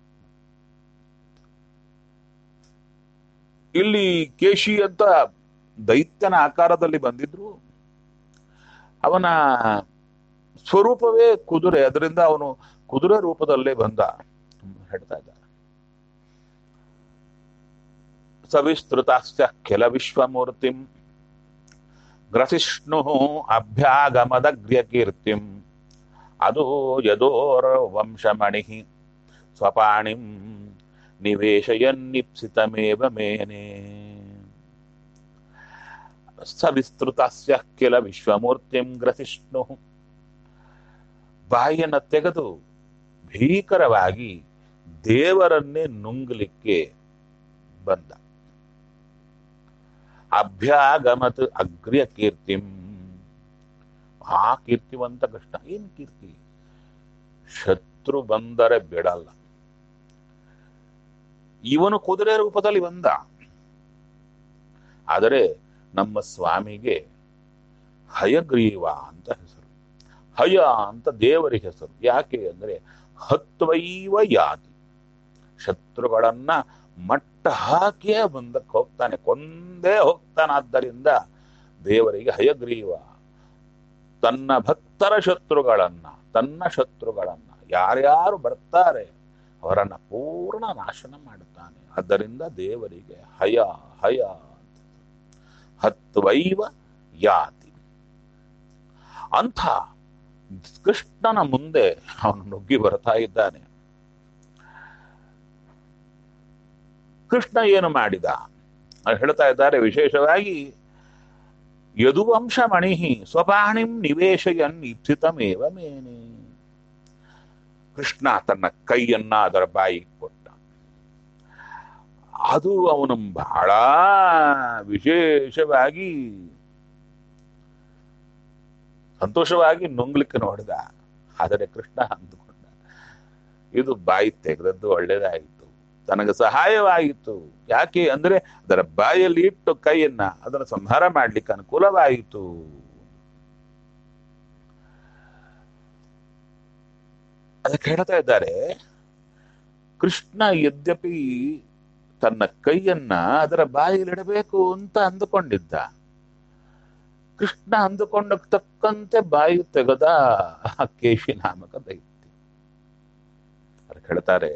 ಇಲ್ಲಿ ಕೇಶಿ ಅಂತ ದೈತ್ಯನ ಆಕಾರದಲ್ಲಿ ಬಂದಿದ್ರು ಅವನ ಸ್ವರೂಪವೇ ಕುದುರೆ ಅದರಿಂದ ಅವನು ಕುದುರೆ ರೂಪದಲ್ಲೇ ಬಂದ ಹೇಳ್ತಾ ಇದ್ದಾರೆ ಸವಿಸ್ತೃತಾಸ್ಯ ಕೆಲ ವಿಶ್ವಮೂರ್ತಿಂ ಗ್ರಸಿಷ್ಣು ಅಭ್ಯಾಗಮದಗ್ರ್ಯ ಕೀರ್ತಿಂ ಅದು ಯದೋರ ವಂಶಮಣಿ ಸ್ವಪಾಣಿಂ ನಿವೇಶಯನ್ನಿಪ್ಸಿತಮೇವ ಮೇನೆ ಸವಿಸ್ತೃತಸ್ಯ ಕಿಲ ವಿಶ್ವಮೂರ್ತಿಂ ಗ್ರಸಿಷ್ಣು ಬಾಯಿಯನ್ನು ತೆಗೆದು ಭೀಕರವಾಗಿ ದೇವರನ್ನೇ ನುಂಗಲಿಕ್ಕೆ ಬಂದ ಅಭ್ಯಾಗಮತ್ ಅಗ್ರ್ಯ ಕೀರ್ತಿಂ ಆ ಕೀರ್ತಿವಂತ ಕೃಷ್ಣ ಏನ್ ಕೀರ್ತಿ ಶತ್ರು ಬಂದರೆ ಬಿಡಲ್ಲ ಇವನು ಕುದುರೆ ರೂಪದಲ್ಲಿ ಬಂದ ಆದರೆ ನಮ್ಮ ಸ್ವಾಮಿಗೆ ಹಯಗ್ರೀವ ಅಂತ ಹೆಸರು ಹಯ ಅಂತ ದೇವರಿಗೆ ಹೆಸರು ಯಾಕೆ ಅಂದ್ರೆ ಹತ್ವೈವ ಯಾತಿ ಶತ್ರುಗಳನ್ನ ಮಟ್ಟ ಹಾಕಿಯೇ ಬಂದಕ್ಕೆ ಹೋಗ್ತಾನೆ ಕೊಂದೇ ಹೋಗ್ತಾನಾದ್ದರಿಂದ ದೇವರಿಗೆ ಹಯಗ್ರೀವ ತನ್ನ ಭಕ್ತರ ಶತ್ರುಗಳನ್ನ ತನ್ನ ಶತ್ರುಗಳನ್ನ ಯಾರ್ಯಾರು ಬರ್ತಾರೆ ಅವರನ್ನ ಪೂರ್ಣ ನಾಶನ ಮಾಡುತ್ತಾನೆ ಆದ್ದರಿಂದ ದೇವರಿಗೆ ಹಯ ಹಯ ಹತ್ವೈವ ಯಾತಿ ಅಂಥ ಕೃಷ್ಣನ ಮುಂದೆ ಅವನು ನುಗ್ಗಿ ಬರ್ತಾ ಇದ್ದಾನೆ ಕೃಷ್ಣ ಏನು ಮಾಡಿದ ಅವ್ರು ಹೇಳ್ತಾ ಇದ್ದಾರೆ ವಿಶೇಷವಾಗಿ ಯದುವಂಶ ಮಣಿ ಸ್ವಪಾಣಿಂ ನಿವೇಶಯನ್ ಇಪ್ಸಿತಮೇವ ಮೇನೆ ಕೃಷ್ಣ ತನ್ನ ಕೈಯನ್ನ ಅದರ ಬಾಯಿಗೆ ಕೊಟ್ಟ ಅದು ಅವನು ಬಹಳ ವಿಶೇಷವಾಗಿ ಸಂತೋಷವಾಗಿ ನುಂಗ್ಲಿಕ್ಕೆ ನೋಡಿದ ಆದರೆ ಕೃಷ್ಣ ಅಂದುಕೊಂಡ ಇದು ಬಾಯಿ ತೆಗೆದದ್ದು ಒಳ್ಳೇದಾಯಿತು ತನಗೆ ಸಹಾಯವಾಯಿತು ಯಾಕೆ ಅಂದ್ರೆ ಅದರ ಬಾಯಲ್ಲಿ ಇಟ್ಟು ಕೈಯನ್ನ ಅದನ್ನು ಸಂಹಾರ ಮಾಡ್ಲಿಕ್ಕೆ ಅನುಕೂಲವಾಯಿತು ಅದಕ್ಕೆ ಹೇಳ್ತಾ ಇದ್ದಾರೆ ಕೃಷ್ಣ ಯದ್ಯಪಿ ತನ್ನ ಕೈಯನ್ನ ಅದರ ಬಾಯಿಲಿಡಬೇಕು ಅಂತ ಅಂದುಕೊಂಡಿದ್ದ ಕೃಷ್ಣ ಅಂದುಕೊಂಡ ತಕ್ಕಂತೆ ಬಾಯಿ ತೆಗೆದ ಆ ಕೇಶಿ ನಾಮಕ ದೈತ್ಯ ಅದಕ್ಕೆ ಹೇಳ್ತಾರೆ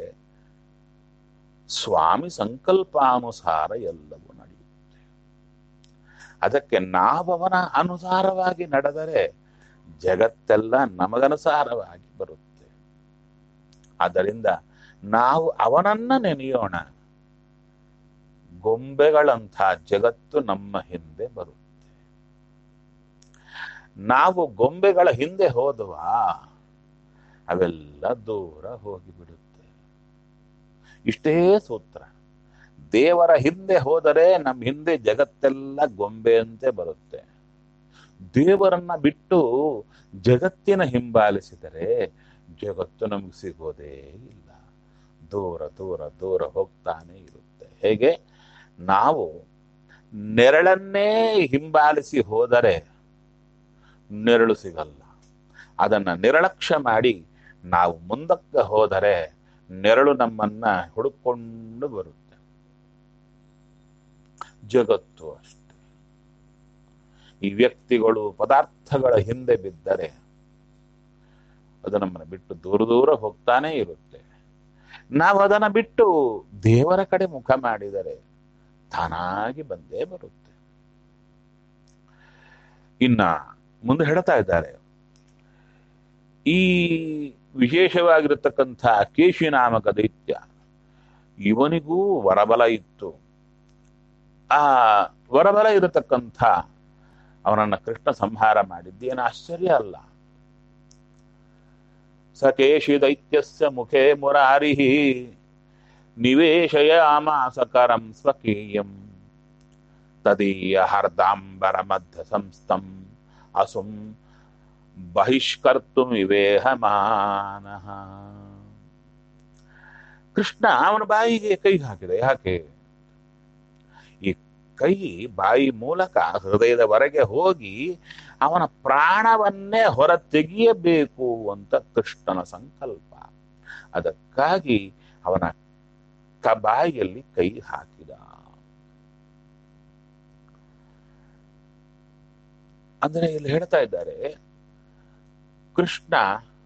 ಸ್ವಾಮಿ ಸಂಕಲ್ಪಾನುಸಾರ ಎಲ್ಲವೂ ನಡೆಯುತ್ತೆ ಅದಕ್ಕೆ ನಾವವನ ಅನುಸಾರವಾಗಿ ನಡೆದರೆ ಜಗತ್ತೆಲ್ಲ ನಮಗನುಸಾರವಾಗಿ ಬರುತ್ತೆ ಆದ್ದರಿಂದ ನಾವು ಅವನನ್ನ ನೆನೆಯೋಣ ಗೊಂಬೆಗಳಂಥ ಜಗತ್ತು ನಮ್ಮ ಹಿಂದೆ ಬರುತ್ತೆ ನಾವು ಗೊಂಬೆಗಳ ಹಿಂದೆ ಹೋದವಾ ಅವೆಲ್ಲ ದೂರ ಹೋಗಿಬಿಡುತ್ತೆ ಇಷ್ಟೇ ಸೂತ್ರ ದೇವರ ಹಿಂದೆ ಹೋದರೆ ನಮ್ಮ ಹಿಂದೆ ಜಗತ್ತೆಲ್ಲ ಗೊಂಬೆಯಂತೆ ಬರುತ್ತೆ ದೇವರನ್ನ ಬಿಟ್ಟು ಜಗತ್ತಿನ ಹಿಂಬಾಲಿಸಿದರೆ ಜಗತ್ತು ನಮಗೆ ಸಿಗೋದೇ ಇಲ್ಲ ದೂರ ದೂರ ದೂರ ಹೋಗ್ತಾನೆ ಇರುತ್ತೆ ಹೇಗೆ ನಾವು ನೆರಳನ್ನೇ ಹಿಂಬಾಲಿಸಿ ಹೋದರೆ ನೆರಳು ಸಿಗಲ್ಲ ಅದನ್ನ ನಿರ್ಲಕ್ಷ್ಯ ಮಾಡಿ ನಾವು ಮುಂದಕ್ಕೆ ಹೋದರೆ ನೆರಳು ನಮ್ಮನ್ನ ಹುಡುಕೊಂಡು ಬರುತ್ತೆ ಜಗತ್ತು ಅಷ್ಟೆ ಈ ವ್ಯಕ್ತಿಗಳು ಪದಾರ್ಥಗಳ ಹಿಂದೆ ಬಿದ್ದರೆ ಅದು ನಮ್ಮನ್ನ ಬಿಟ್ಟು ದೂರ ದೂರ ಹೋಗ್ತಾನೆ ಇರುತ್ತೆ ನಾವು ಅದನ್ನ ಬಿಟ್ಟು ದೇವರ ಕಡೆ ಮುಖ ಮಾಡಿದರೆ ತಾನಾಗಿ ಬಂದೇ ಬರುತ್ತೆ ಇನ್ನ ಮುಂದೆ ಹೇಳ್ತಾ ಇದ್ದಾರೆ ಈ ವಿಶೇಷವಾಗಿರತಕ್ಕಂಥ ಕೇಶಿ ನಾಮಕ ದೈತ್ಯ ಇವನಿಗೂ ವರಬಲ ಇತ್ತು ಆ ವರಬಲ ಇರತಕ್ಕಂಥ ಅವನನ್ನ ಕೃಷ್ಣ ಸಂಹಾರ ಮಾಡಿದ್ದೇನು ಆಶ್ಚರ್ಯ ಅಲ್ಲ ಸ ಕೇಶಿ ದೈತ್ಯಸ್ಯ ಮುಖೇ ಮುರಾರಿ ನಿವೇಶಯಾಮಾಸ ಕರಂ ಸ್ವಕೀಯಂ ತದೀಯ ಹರ್ದಾಂಬರ ಮಧ್ಯ ಸಂಸ್ಥಂ ಅಸುಂ ಬಹಿಷ್ಕರ್ತು ವಿವೇಹಮಾನ ಕೃಷ್ಣ ಅವನ ಬಾಯಿಗೆ ಕೈ ಹಾಕಿದೆ ಯಾಕೆ ಈ ಕೈ ಬಾಯಿ ಮೂಲಕ ಹೃದಯದವರೆಗೆ ಹೋಗಿ ಅವನ ಪ್ರಾಣವನ್ನೇ ಹೊರ ತೆಗೆಯಬೇಕು ಅಂತ ಕೃಷ್ಣನ ಸಂಕಲ್ಪ ಅದಕ್ಕಾಗಿ ಅವನ ಕ ಬಾಯಿಯಲ್ಲಿ ಕೈ ಹಾಕಿದ ಅಂದ್ರೆ ಇಲ್ಲಿ ಹೇಳ್ತಾ ಇದ್ದಾರೆ ಕೃಷ್ಣ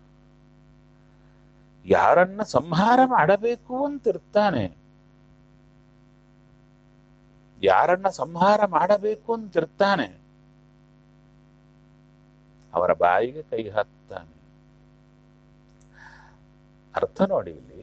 ಯಾರನ್ನ ಸಂಹಾರ ಮಾಡಬೇಕು ಅಂತಿರ್ತಾನೆ ಯಾರನ್ನ ಸಂಹಾರ ಮಾಡಬೇಕು ಅಂತಿರ್ತಾನೆ ಅವರ ಬಾಯಿಗೆ ಕೈ ಹಾಕ್ತಾನೆ ಅರ್ಥ ನೋಡಿ ಇಲ್ಲಿ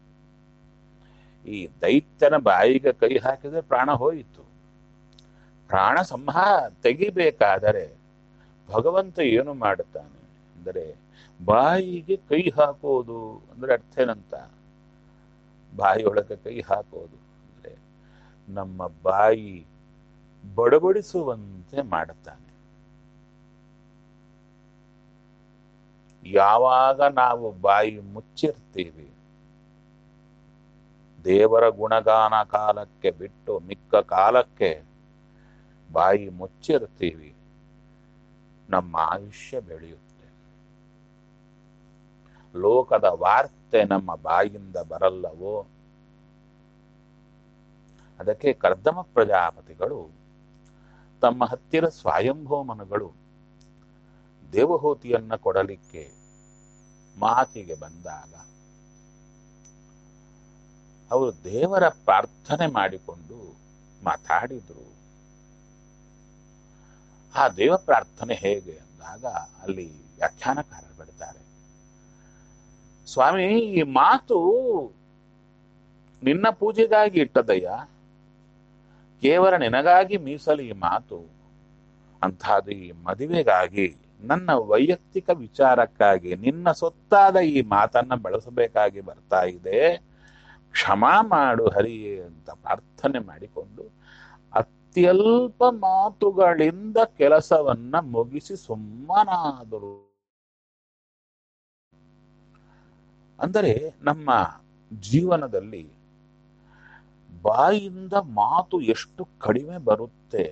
ಈ ದೈತ್ಯನ ಬಾಯಿಗೆ ಕೈ ಹಾಕಿದ್ರೆ ಪ್ರಾಣ ಹೋಯಿತು ಪ್ರಾಣ ಸಂಹಾರ ತೆಗಿಬೇಕಾದರೆ ಭಗವಂತ ಏನು ಮಾಡುತ್ತಾನೆ ಅಂದರೆ ಬಾಯಿಗೆ ಕೈ ಹಾಕೋದು ಅಂದ್ರೆ ಅರ್ಥ ಏನಂತ ಬಾಯಿಯೊಳಗೆ ಕೈ ಹಾಕೋದು ಅಂದ್ರೆ ನಮ್ಮ ಬಾಯಿ ಬಡಬಡಿಸುವಂತೆ ಮಾಡುತ್ತಾನೆ ಯಾವಾಗ ನಾವು ಬಾಯಿ ಮುಚ್ಚಿರ್ತೀವಿ ದೇವರ ಗುಣಗಾನ ಕಾಲಕ್ಕೆ ಬಿಟ್ಟು ಮಿಕ್ಕ ಕಾಲಕ್ಕೆ ಬಾಯಿ ಮುಚ್ಚಿರ್ತೀವಿ ನಮ್ಮ ಆಯುಷ್ಯ ಬೆಳೆಯುತ್ತೆ ಲೋಕದ ವಾರ್ತೆ ನಮ್ಮ ಬಾಯಿಂದ ಬರಲ್ಲವೋ ಅದಕ್ಕೆ ಕರ್ದಮ ಪ್ರಜಾಪತಿಗಳು ತಮ್ಮ ಹತ್ತಿರ ಸ್ವಯಂಭೂಮನುಗಳು ದೇವಹೂತಿಯನ್ನ ಕೊಡಲಿಕ್ಕೆ ಮಾತಿಗೆ ಬಂದಾಗ ಅವರು ದೇವರ ಪ್ರಾರ್ಥನೆ ಮಾಡಿಕೊಂಡು ಮಾತಾಡಿದ್ರು ಆ ದೇವ ಪ್ರಾರ್ಥನೆ ಹೇಗೆ ಅಂದಾಗ ಅಲ್ಲಿ ವ್ಯಾಖ್ಯಾನಕಾರರು ಬಿಡ್ತಾರೆ ಸ್ವಾಮಿ ಈ ಮಾತು ನಿನ್ನ ಪೂಜೆಗಾಗಿ ಇಟ್ಟದಯ್ಯ ಕೇವಲ ನಿನಗಾಗಿ ಮೀಸಲು ಈ ಮಾತು ಅಂಥದ್ದು ಈ ಮದುವೆಗಾಗಿ ನನ್ನ ವೈಯಕ್ತಿಕ ವಿಚಾರಕ್ಕಾಗಿ ನಿನ್ನ ಸೊತ್ತಾದ ಈ ಮಾತನ್ನ ಬಳಸಬೇಕಾಗಿ ಬರ್ತಾ ಇದೆ ಕ್ಷಮಾ ಮಾಡು ಹರಿಯೇ ಅಂತ ಪ್ರಾರ್ಥನೆ ಮಾಡಿಕೊಂಡು ಅತ್ಯಲ್ಪ ಮಾತುಗಳಿಂದ ಕೆಲಸವನ್ನ ಮುಗಿಸಿ ಸುಮ್ಮನಾದರು ಅಂದರೆ ನಮ್ಮ ಜೀವನದಲ್ಲಿ ಬಾಯಿಂದ ಮಾತು ಎಷ್ಟು ಕಡಿಮೆ ಬರುತ್ತೆ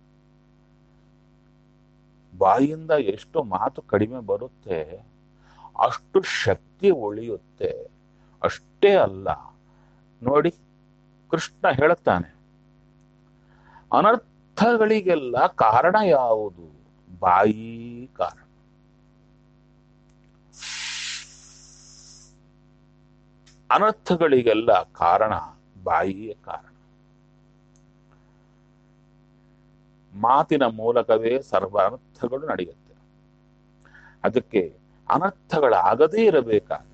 ಬಾಯಿಂದ ಎಷ್ಟು ಮಾತು ಕಡಿಮೆ ಬರುತ್ತೆ ಅಷ್ಟು ಶಕ್ತಿ ಉಳಿಯುತ್ತೆ ಅಷ್ಟೇ ಅಲ್ಲ ನೋಡಿ ಕೃಷ್ಣ ಹೇಳುತ್ತಾನೆ ಅನರ್ಥಗಳಿಗೆಲ್ಲ ಕಾರಣ ಯಾವುದು ಬಾಯಿ ಕಾರಣ ಅನರ್ಥಗಳಿಗೆಲ್ಲ ಕಾರಣ ಬಾಯಿಯೇ ಕಾರಣ ಮಾತಿನ ಮೂಲಕವೇ ಸರ್ವ ಅನರ್ಥಗಳು ನಡೆಯುತ್ತೆ ಅದಕ್ಕೆ ಅನರ್ಥಗಳಾಗದೇ ಇರಬೇಕಾದರೆ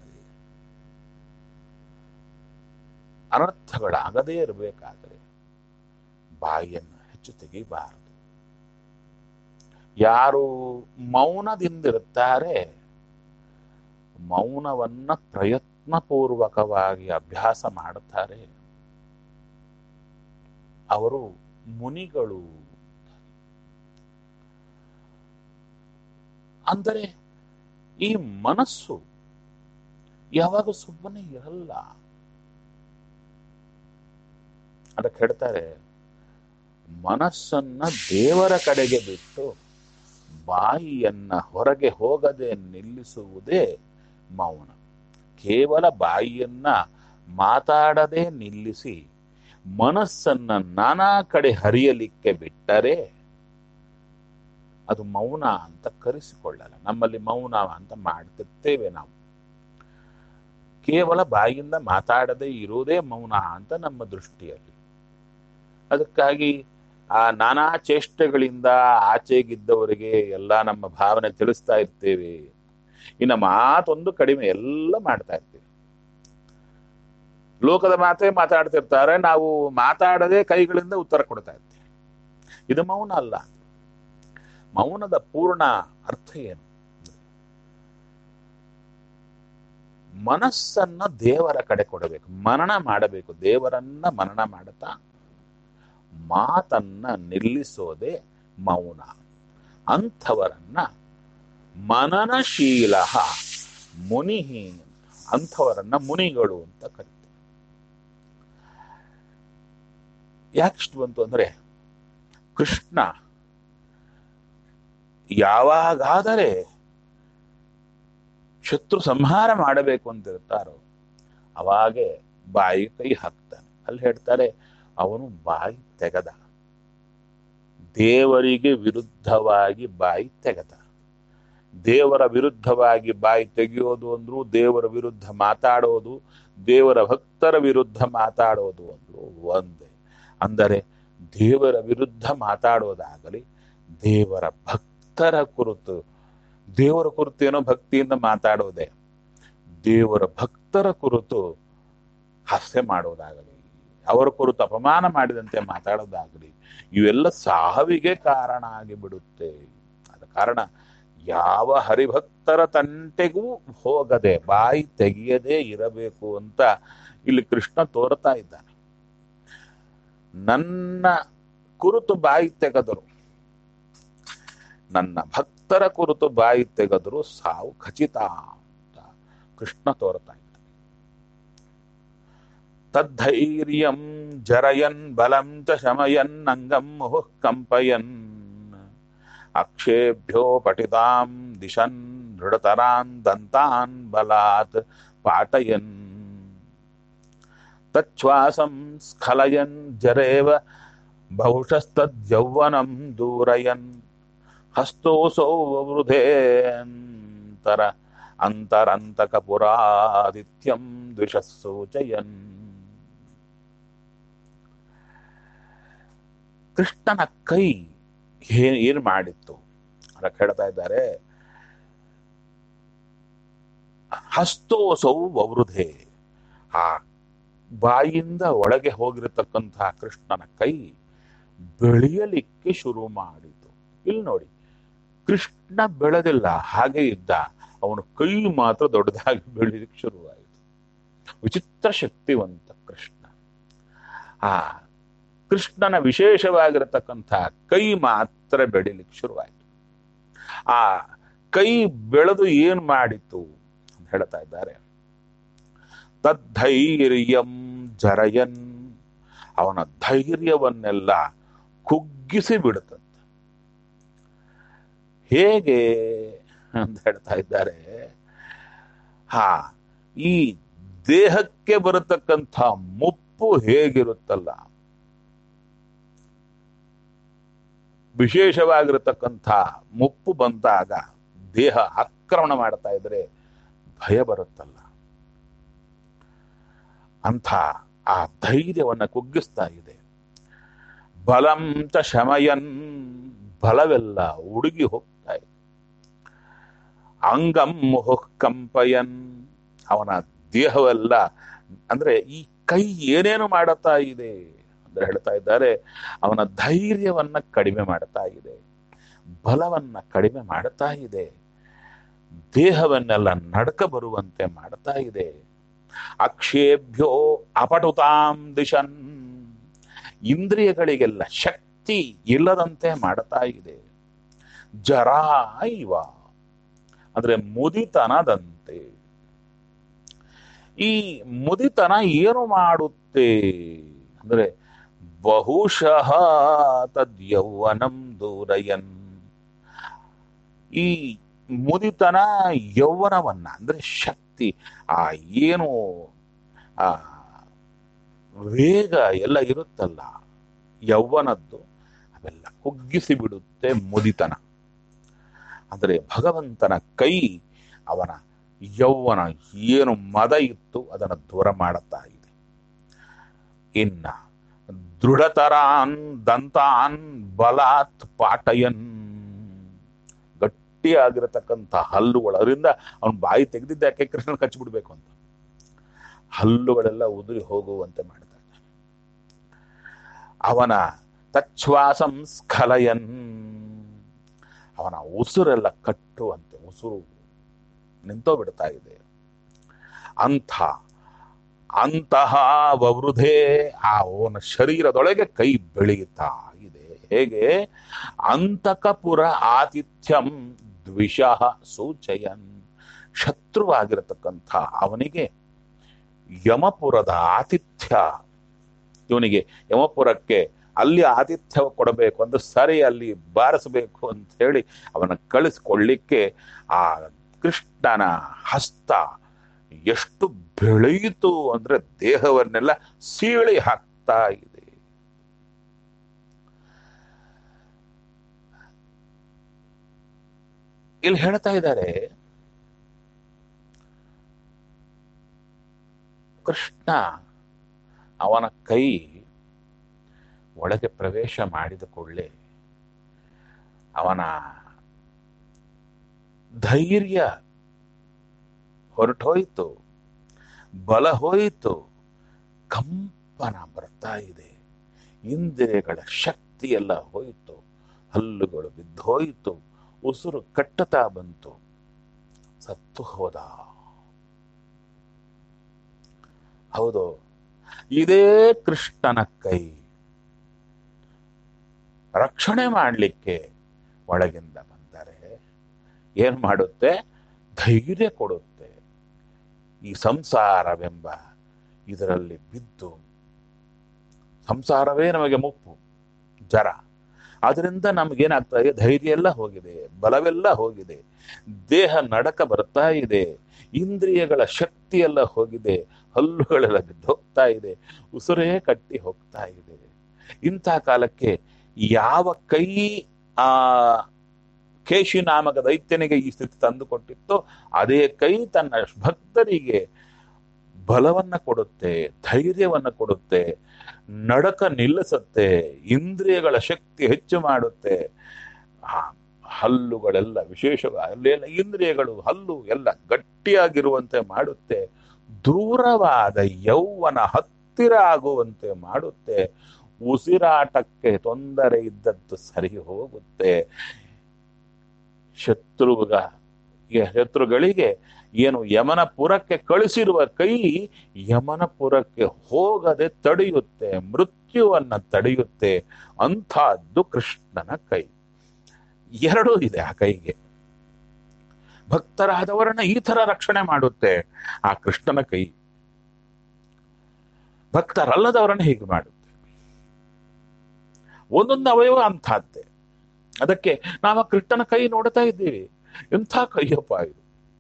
ಅನರ್ಥಗಳಾಗದೇ ಇರಬೇಕಾದರೆ ಬಾಯಿಯನ್ನು ಹೆಚ್ಚು ತೆಗಿಬಾರದು ಯಾರು ಮೌನದಿಂದಿರುತ್ತಾರೆ ಮೌನವನ್ನ ಪ್ರಯತ್ನಪೂರ್ವಕವಾಗಿ ಅಭ್ಯಾಸ ಮಾಡುತ್ತಾರೆ ಅವರು ಮುನಿಗಳು ಅಂದರೆ ಈ ಮನಸ್ಸು ಯಾವಾಗ ಸುಮ್ಮನೆ ಇರಲ್ಲ ಅದಕ್ಕೆ ಹೇಳ್ತಾರೆ ಮನಸ್ಸನ್ನ ದೇವರ ಕಡೆಗೆ ಬಿಟ್ಟು ಬಾಯಿಯನ್ನ ಹೊರಗೆ ಹೋಗದೆ ನಿಲ್ಲಿಸುವುದೇ ಮೌನ ಕೇವಲ ಬಾಯಿಯನ್ನ ಮಾತಾಡದೆ ನಿಲ್ಲಿಸಿ ಮನಸ್ಸನ್ನ ನಾನಾ ಕಡೆ ಹರಿಯಲಿಕ್ಕೆ ಬಿಟ್ಟರೆ ಅದು ಮೌನ ಅಂತ ಕರೆಸಿಕೊಳ್ಳಲ್ಲ ನಮ್ಮಲ್ಲಿ ಮೌನ ಅಂತ ಮಾಡ್ತಿರ್ತೇವೆ ನಾವು ಕೇವಲ ಬಾಯಿಂದ ಮಾತಾಡದೆ ಇರುವುದೇ ಮೌನ ಅಂತ ನಮ್ಮ ದೃಷ್ಟಿಯಲ್ಲಿ ಅದಕ್ಕಾಗಿ ಆ ನಾನಾ ಚೇಷ್ಟೆಗಳಿಂದ ಆಚೆಗಿದ್ದವರಿಗೆ ಎಲ್ಲ ನಮ್ಮ ಭಾವನೆ ತಿಳಿಸ್ತಾ ಇರ್ತೇವೆ ಇನ್ನು ಮಾತೊಂದು ಕಡಿಮೆ ಎಲ್ಲ ಮಾಡ್ತಾ ಇರ್ತೀವಿ ಲೋಕದ ಮಾತೇ ಮಾತಾಡ್ತಿರ್ತಾರೆ ನಾವು ಮಾತಾಡದೆ ಕೈಗಳಿಂದ ಉತ್ತರ ಕೊಡ್ತಾ ಇರ್ತೀವಿ ಇದು ಮೌನ ಅಲ್ಲ ಮೌನದ ಪೂರ್ಣ ಅರ್ಥ ಏನು ಮನಸ್ಸನ್ನ ದೇವರ ಕಡೆ ಕೊಡಬೇಕು ಮನನ ಮಾಡಬೇಕು ದೇವರನ್ನ ಮನನ ಮಾಡುತ್ತಾ ಮಾತನ್ನ ನಿಲ್ಲಿಸೋದೆ ಮೌನ ಅಂಥವರನ್ನ ಮನನಶೀಲ ಮುನಿ ಅಂಥವರನ್ನ ಮುನಿಗಳು ಅಂತ ಕರೀತಾರೆ ಯಾಕಿಷ್ಟು ಬಂತು ಅಂದ್ರೆ ಕೃಷ್ಣ ಯಾವಾಗಾದರೆ ಶತ್ರು ಸಂಹಾರ ಮಾಡಬೇಕು ಅಂತ ಇರ್ತಾರೋ ಅವಾಗೆ ಬಾಯಿ ಕೈ ಹಾಕ್ತಾನೆ ಅಲ್ಲಿ ಹೇಳ್ತಾರೆ ಅವನು ಬಾಯಿ ತೆಗೆದ ದೇವರಿಗೆ ವಿರುದ್ಧವಾಗಿ ಬಾಯಿ ತೆಗೆದ ದೇವರ ವಿರುದ್ಧವಾಗಿ ಬಾಯಿ ತೆಗೆಯೋದು ಅಂದ್ರು ದೇವರ ವಿರುದ್ಧ ಮಾತಾಡೋದು ದೇವರ ಭಕ್ತರ ವಿರುದ್ಧ ಮಾತಾಡೋದು ಅಂದ್ರು ಒಂದೇ ಅಂದರೆ ದೇವರ ವಿರುದ್ಧ ಮಾತಾಡೋದಾಗಲಿ ದೇವರ ಭಕ್ತರ ಕುರಿತು ದೇವರ ಕುರಿತು ಏನೋ ಭಕ್ತಿಯಿಂದ ಮಾತಾಡೋದೆ ದೇವರ ಭಕ್ತರ ಕುರಿತು ಹಾಸ್ಯ ಮಾಡೋದಾಗಲಿ ಅವರ ಕುರಿತು ಅಪಮಾನ ಮಾಡಿದಂತೆ ಮಾತಾಡೋದಾಗಲಿ ಇವೆಲ್ಲ ಸಾವಿಗೆ ಕಾರಣ ಆಗಿಬಿಡುತ್ತೆ ಆದ ಕಾರಣ ಯಾವ ಹರಿಭಕ್ತರ ತಂಟೆಗೂ ಹೋಗದೆ ಬಾಯಿ ತೆಗೆಯದೇ ಇರಬೇಕು ಅಂತ ಇಲ್ಲಿ ಕೃಷ್ಣ ತೋರ್ತಾ ಇದ್ದಾನೆ ನನ್ನ ಕುರಿತು ಬಾಯಿ ತೆಗೆದರು ನನ್ನ ಭಕ್ತರ ಕುರಿತು ಬಾಯಿ ತೆಗೆದರು ಸಾವು ಖಚಿತ ಅಂತ ಕೃಷ್ಣ ತೋರ್ತಾ ಇದ್ದಾನೆ ತದ್ಧೈರ್ಯಂ ಜರಯನ್ ಬಲಂ ಚ ಶಮಯನ್ ಅಂಗಂ ಮುಹುಃ ಕಂಪಯನ್ ಅಕ್ಷೇಭ್ಯೋ ಪಟಿತಾಂ ದಿಶನ್ ದೃಢತರಾನ್ ದಂತಾನ್ ಬಲಾತ್ ಪಾಟಯನ್ ತಚ್ಛ್ವಾಸಂ ಸ್ಖಲಯನ್ ಜರೇವ ಬಹುಶಸ್ತದ್ಯೌವನಂ ದೂರಯನ್ ಹಸ್ತೋಸೌ ವೃಧೇಂತರ ಅಂತರಂತಕಪುರಾದಿತ್ಯಂ ದ್ವಿಷಸೂಚಯನ್ ಕೃಷ್ಣನ ಕೈ ಏನ್ ಏನ್ ಮಾಡಿತ್ತು ಅದಕ್ಕೆ ಹೇಳ್ತಾ ಇದ್ದಾರೆ ಹಸ್ತೋಸೌ ವವೃಧೆ ಆ ಬಾಯಿಂದ ಒಳಗೆ ಹೋಗಿರತಕ್ಕಂತಹ ಕೃಷ್ಣನ ಕೈ ಬೆಳೆಯಲಿಕ್ಕೆ ಶುರು ಮಾಡಿತು ಇಲ್ಲಿ ನೋಡಿ ಕೃಷ್ಣ ಬೆಳೆದಿಲ್ಲ ಹಾಗೆ ಇದ್ದ ಅವನ ಕೈ ಮಾತ್ರ ದೊಡ್ಡದಾಗಿ ಬೆಳೀಲಿಕ್ಕೆ ಶುರುವಾಯಿತು ವಿಚಿತ್ರ ಶಕ್ತಿವಂತ ಕೃಷ್ಣ ಆ ಕೃಷ್ಣನ ವಿಶೇಷವಾಗಿರತಕ್ಕಂಥ ಕೈ ಮಾತ್ರ ಬೆಳಿಲಿಕ್ಕೆ ಶುರುವಾಯಿತು ಆ ಕೈ ಬೆಳೆದು ಏನ್ ಮಾಡಿತು ಅಂತ ಹೇಳ್ತಾ ಇದ್ದಾರೆ ತದ್ಧೈರ್ಯಂ ಜರಯನ್ ಅವನ ಧೈರ್ಯವನ್ನೆಲ್ಲ ಕುಗ್ಗಿಸಿ ಬಿಡುತ್ತಂತೆ ಹೇಗೆ ಅಂತ ಹೇಳ್ತಾ ಇದ್ದಾರೆ ಹಾ ಈ ದೇಹಕ್ಕೆ ಬರತಕ್ಕಂಥ ಮುಪ್ಪು ಹೇಗಿರುತ್ತಲ್ಲ ವಿಶೇಷವಾಗಿರತಕ್ಕಂಥ ಮುಪ್ಪು ಬಂದಾಗ ದೇಹ ಆಕ್ರಮಣ ಮಾಡ್ತಾ ಇದ್ರೆ ಭಯ ಬರುತ್ತಲ್ಲ ಅಂಥ ಆ ಧೈರ್ಯವನ್ನ ಕುಗ್ಗಿಸ್ತಾ ಇದೆ ಬಲಂ ಚ ಶಮಯನ್ ಬಲವೆಲ್ಲ ಉಡುಗಿ ಹೋಗ್ತಾ ಇದೆ ಅಂಗಂ ಮುಹುಃ ಕಂಪಯನ್ ಅವನ ದೇಹವೆಲ್ಲ ಅಂದ್ರೆ ಈ ಕೈ ಏನೇನು ಮಾಡುತ್ತಾ ಇದೆ ಅಂದ್ರೆ ಹೇಳ್ತಾ ಇದ್ದಾರೆ ಅವನ ಧೈರ್ಯವನ್ನ ಕಡಿಮೆ ಮಾಡ್ತಾ ಇದೆ ಬಲವನ್ನ ಕಡಿಮೆ ಮಾಡ್ತಾ ಇದೆ ದೇಹವನ್ನೆಲ್ಲ ನಡಕ ಬರುವಂತೆ ಮಾಡ್ತಾ ಇದೆ ಅಕ್ಷೇಭ್ಯೋ ಅಪಟುತಾಂ ದಿಶನ್ ಇಂದ್ರಿಯಗಳಿಗೆಲ್ಲ ಶಕ್ತಿ ಇಲ್ಲದಂತೆ ಮಾಡ್ತಾ ಇದೆ ಜರಾ ಇವ ಅಂದ್ರೆ ಮುದಿತನದಂತೆ ಈ ಮುದಿತನ ಏನು ಮಾಡುತ್ತೆ ಅಂದ್ರೆ ಬಹುಶಃ ತದ್ಯೌವನಂ ದೂರಯನ್ ಈ ಮುದಿತನ ಯೌವನವನ್ನ ಅಂದ್ರೆ ಶಕ್ತಿ ಆ ಏನು ಆ ವೇಗ ಎಲ್ಲ ಇರುತ್ತಲ್ಲ ಯೌವನದ್ದು ಅವೆಲ್ಲ ಕುಗ್ಗಿಸಿ ಬಿಡುತ್ತೆ ಮುದಿತನ ಅಂದ್ರೆ ಭಗವಂತನ ಕೈ ಅವನ ಯೌವನ ಏನು ಮದ ಇತ್ತು ಅದನ್ನು ದೂರ ಮಾಡುತ್ತಾ ಇದೆ ಇನ್ನ ದೃಢತರಾನ್ ದಂತಾನ್ ಬಲಾತ್ ಪಾಟಯನ್ ಗಟ್ಟಿಯಾಗಿರತಕ್ಕಂಥ ಹಲ್ಲುಗಳು ಅದರಿಂದ ಅವನು ಬಾಯಿ ತೆಗೆದಿದ್ದ ಯಾಕೆ ಕೃಷ್ಣನ ಕಚ್ಚಿಬಿಡ್ಬೇಕು ಅಂತ ಹಲ್ಲುಗಳೆಲ್ಲ ಉದುರಿ ಹೋಗುವಂತೆ ಮಾಡ್ತಾನೆ ಅವನ ತಚ್ಛ್ವಾಸಂ ಸ್ಖಲಯನ್ ಅವನ ಉಸುರೆಲ್ಲ ಕಟ್ಟುವಂತೆ ಉಸುರು ನಿಂತೋ ಬಿಡ್ತಾ ಇದೆ ಅಂಥ ಅಂತಹ ವವೃಧೆ ಆ ಅವನ ಶರೀರದೊಳಗೆ ಕೈ ಬೆಳೆಯುತ್ತಾ ಇದೆ ಹೇಗೆ ಅಂತಕಪುರ ಆತಿಥ್ಯಂ ದ್ವಿಷಃ ಸೂಚಯನ್ ಶತ್ರುವಾಗಿರತಕ್ಕಂಥ ಅವನಿಗೆ ಯಮಪುರದ ಆತಿಥ್ಯ ಇವನಿಗೆ ಯಮಪುರಕ್ಕೆ ಅಲ್ಲಿ ಆತಿಥ್ಯ ಕೊಡಬೇಕು ಅಂದ್ರೆ ಸರಿ ಅಲ್ಲಿ ಬಾರಿಸಬೇಕು ಅಂತ ಹೇಳಿ ಅವನ ಕಳಿಸ್ಕೊಳ್ಳಿಕ್ಕೆ ಆ ಕೃಷ್ಣನ ಹಸ್ತ ಎಷ್ಟು ಬೆಳೆಯಿತು ಅಂದ್ರೆ ದೇಹವನ್ನೆಲ್ಲ ಸೀಳಿ ಹಾಕ್ತಾ ಇದೆ ಇಲ್ಲಿ ಹೇಳ್ತಾ ಇದ್ದಾರೆ ಕೃಷ್ಣ ಅವನ ಕೈ ಒಳಗೆ ಪ್ರವೇಶ ಮಾಡಿದ ಕೂಡಲೇ ಅವನ ಧೈರ್ಯ ಹೊರಟೋಯ್ತು ಬಲ ಹೋಯಿತು ಕಂಪನ ಬರ್ತಾ ಇದೆ ಇಂದ್ರಿಯಗಳ ಶಕ್ತಿ ಎಲ್ಲ ಹೋಯಿತು ಹಲ್ಲುಗಳು ಬಿದ್ದೋಯಿತು ಉಸಿರು ಕಟ್ಟುತ್ತಾ ಬಂತು ಸತ್ತು ಹೋದ ಹೌದು ಇದೇ ಕೃಷ್ಣನ ಕೈ ರಕ್ಷಣೆ ಮಾಡಲಿಕ್ಕೆ ಒಳಗಿಂದ ಬಂದರೆ ಏನ್ ಮಾಡುತ್ತೆ ಧೈರ್ಯ ಕೊಡುತ್ತೆ ಈ ಸಂಸಾರವೆಂಬ ಇದರಲ್ಲಿ ಬಿದ್ದು ಸಂಸಾರವೇ ನಮಗೆ ಮುಪ್ಪು ಜರ ಅದರಿಂದ ನಮಗೇನಾಗ್ತಾ ಇದೆ ಧೈರ್ಯ ಎಲ್ಲ ಹೋಗಿದೆ ಬಲವೆಲ್ಲ ಹೋಗಿದೆ ದೇಹ ನಡಕ ಬರ್ತಾ ಇದೆ ಇಂದ್ರಿಯಗಳ ಶಕ್ತಿ ಎಲ್ಲ ಹೋಗಿದೆ ಹಲ್ಲುಗಳೆಲ್ಲ ಬಿದ್ದು ಹೋಗ್ತಾ ಇದೆ ಉಸಿರೇ ಕಟ್ಟಿ ಹೋಗ್ತಾ ಇದೆ ಇಂಥ ಕಾಲಕ್ಕೆ ಯಾವ ಕೈ ಆ ಕೇಶಿ ನಾಮಕ ದೈತ್ಯನಿಗೆ ಈ ಸ್ಥಿತಿ ತಂದು ಕೊಟ್ಟಿತ್ತೋ ಅದೇ ಕೈ ತನ್ನ ಭಕ್ತರಿಗೆ ಬಲವನ್ನ ಕೊಡುತ್ತೆ ಧೈರ್ಯವನ್ನ ಕೊಡುತ್ತೆ ನಡಕ ನಿಲ್ಲಿಸುತ್ತೆ ಇಂದ್ರಿಯಗಳ ಶಕ್ತಿ ಹೆಚ್ಚು ಮಾಡುತ್ತೆ ಆ ಹಲ್ಲುಗಳೆಲ್ಲ ವಿಶೇಷವಾಗಿ ಅಲ್ಲೆಲ್ಲ ಇಂದ್ರಿಯಗಳು ಹಲ್ಲು ಎಲ್ಲ ಗಟ್ಟಿಯಾಗಿರುವಂತೆ ಮಾಡುತ್ತೆ ದೂರವಾದ ಯೌವನ ಹತ್ತಿರ ಆಗುವಂತೆ ಮಾಡುತ್ತೆ ಉಸಿರಾಟಕ್ಕೆ ತೊಂದರೆ ಇದ್ದದ್ದು ಸರಿ ಹೋಗುತ್ತೆ ಶತ್ರುಗ ಶತ್ರುಗಳಿಗೆ ಏನು ಯಮನಪುರಕ್ಕೆ ಕಳಿಸಿರುವ ಕೈ ಯಮನಪುರಕ್ಕೆ ಹೋಗದೆ ತಡೆಯುತ್ತೆ ಮೃತ್ಯುವನ್ನ ತಡೆಯುತ್ತೆ ಅಂಥದ್ದು ಕೃಷ್ಣನ ಕೈ ಎರಡೂ ಇದೆ ಆ ಕೈಗೆ ಭಕ್ತರಾದವರನ್ನ ಈ ತರ ರಕ್ಷಣೆ ಮಾಡುತ್ತೆ ಆ ಕೃಷ್ಣನ ಕೈ ಭಕ್ತರಲ್ಲದವರನ್ನ ಹೀಗೆ ಮಾಡುತ್ತೆ ಒಂದೊಂದು ಅವಯವ ಅಂತಹದ್ದೇ ಅದಕ್ಕೆ ನಾವು ಆ ಕೃಷ್ಣನ ಕೈ ನೋಡ್ತಾ ಇದ್ದೀವಿ ಎಂಥ ಕೈಯಪ್ಪ ಇದು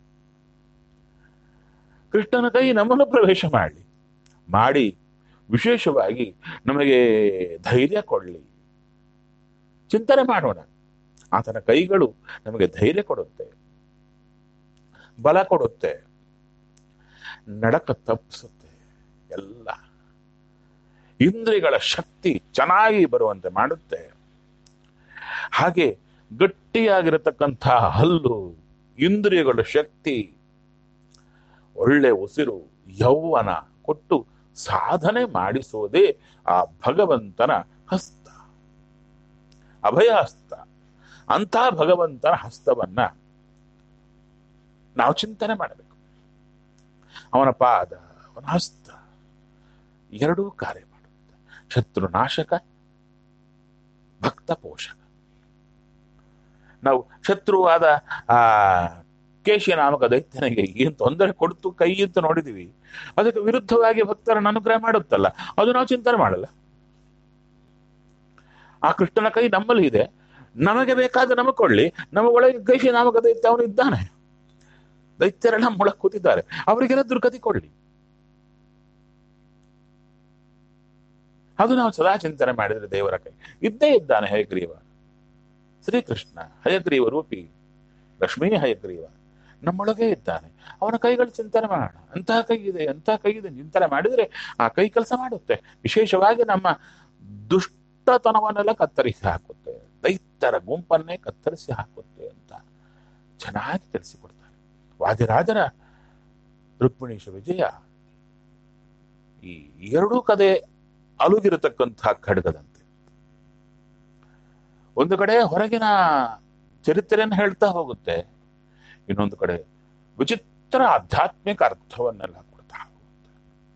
ಕೃಷ್ಣನ ಕೈ ನಮ್ಮನ್ನು ಪ್ರವೇಶ ಮಾಡಲಿ ಮಾಡಿ ವಿಶೇಷವಾಗಿ ನಮಗೆ ಧೈರ್ಯ ಕೊಡಲಿ ಚಿಂತನೆ ಮಾಡೋಣ ಆತನ ಕೈಗಳು ನಮಗೆ ಧೈರ್ಯ ಕೊಡುತ್ತೆ ಬಲ ಕೊಡುತ್ತೆ ನಡಕ ತಪ್ಪಿಸುತ್ತೆ ಎಲ್ಲ ಇಂದ್ರಿಯಗಳ ಶಕ್ತಿ ಚೆನ್ನಾಗಿ ಬರುವಂತೆ ಮಾಡುತ್ತೆ ಹಾಗೆ ಗಟ್ಟಿಯಾಗಿರತಕ್ಕಂಥ ಹಲ್ಲು ಇಂದ್ರಿಯಗಳ ಶಕ್ತಿ ಒಳ್ಳೆ ಉಸಿರು ಯೌವನ ಕೊಟ್ಟು ಸಾಧನೆ ಮಾಡಿಸುವುದೇ ಆ ಭಗವಂತನ ಹಸ್ತ ಅಭಯ ಹಸ್ತ ಅಂತ ಭಗವಂತನ ಹಸ್ತವನ್ನ ನಾವು ಚಿಂತನೆ ಮಾಡಬೇಕು ಅವನ ಪಾದ ಅವನ ಹಸ್ತ ಎರಡೂ ಕಾರ್ಯ ಮಾಡುತ್ತೆ ಶತ್ರುನಾಶಕ ಭಕ್ತ ಪೋಷಕ ನಾವು ಶತ್ರುವಾದ ಆ ಕೇಶಿ ನಾಮಕ ದೈತ್ಯನಿಗೆ ಏನ್ ತೊಂದರೆ ಕೊಡ್ತು ಕೈ ಅಂತ ನೋಡಿದೀವಿ ಅದಕ್ಕೆ ವಿರುದ್ಧವಾಗಿ ಭಕ್ತರನ್ನು ಅನುಗ್ರಹ ಮಾಡುತ್ತಲ್ಲ ಅದು ನಾವು ಚಿಂತನೆ ಮಾಡಲ್ಲ ಆ ಕೃಷ್ಣನ ಕೈ ನಮ್ಮಲ್ಲಿ ಇದೆ ನಮಗೆ ಬೇಕಾದ ನಮಗೆ ಕೊಡ್ಲಿ ನಮ್ಮ ಒಳಗೆ ಕೇಶಿ ನಾಮಕ ದೈತ್ಯ ಅವನು ಇದ್ದಾನೆ ದೈತ್ಯರೆಲ್ಲ ಮೊಳಗ್ ಕೂತಿದ್ದಾರೆ ಅವರಿಗೆಲ್ಲ ದುರ್ಗತಿ ಕೊಡ್ಲಿ ಅದು ನಾವು ಸದಾ ಚಿಂತನೆ ಮಾಡಿದ್ರೆ ದೇವರ ಕೈ ಇದ್ದೇ ಇದ್ದಾನೆ ಹಯಗ್ರೀವ ಶ್ರೀಕೃಷ್ಣ ಹಯಗ್ರೀವ ರೂಪಿ ಲಕ್ಷ್ಮೀ ಹಯಗ್ರೀವ ನಮ್ಮೊಳಗೆ ಇದ್ದಾನೆ ಅವನ ಕೈಗಳು ಚಿಂತನೆ ಮಾಡೋಣ ಅಂತಹ ಕೈ ಇದೆ ಅಂತಹ ಕೈ ಇದೆ ಚಿಂತನೆ ಮಾಡಿದ್ರೆ ಆ ಕೈ ಕೆಲಸ ಮಾಡುತ್ತೆ ವಿಶೇಷವಾಗಿ ನಮ್ಮ ದುಷ್ಟತನವನ್ನೆಲ್ಲ ಕತ್ತರಿಸಿ ಹಾಕುತ್ತೆ ದೈತ್ಯರ ಗುಂಪನ್ನೇ ಕತ್ತರಿಸಿ ಹಾಕುತ್ತೆ ಅಂತ ಚೆನ್ನಾಗಿ ತಿಳಿಸಿಕೊಡ್ತಾರೆ ವಾದಿರಾಜರ ರುಕ್ಮಿಣೀಶ ವಿಜಯ ಈ ಎರಡೂ ಕದೆ ಅಲುಗಿರತಕ್ಕಂತಹ ಖಡ್ಗದಂತೆ ಒಂದು ಕಡೆ ಹೊರಗಿನ ಚರಿತ್ರೆಯನ್ನು ಹೇಳ್ತಾ ಹೋಗುತ್ತೆ ಇನ್ನೊಂದು ಕಡೆ ವಿಚಿತ್ರ ಆಧ್ಯಾತ್ಮಿಕ ಅರ್ಥವನ್ನೆಲ್ಲ ಕೊಡ್ತಾ ಹೋಗುತ್ತೆ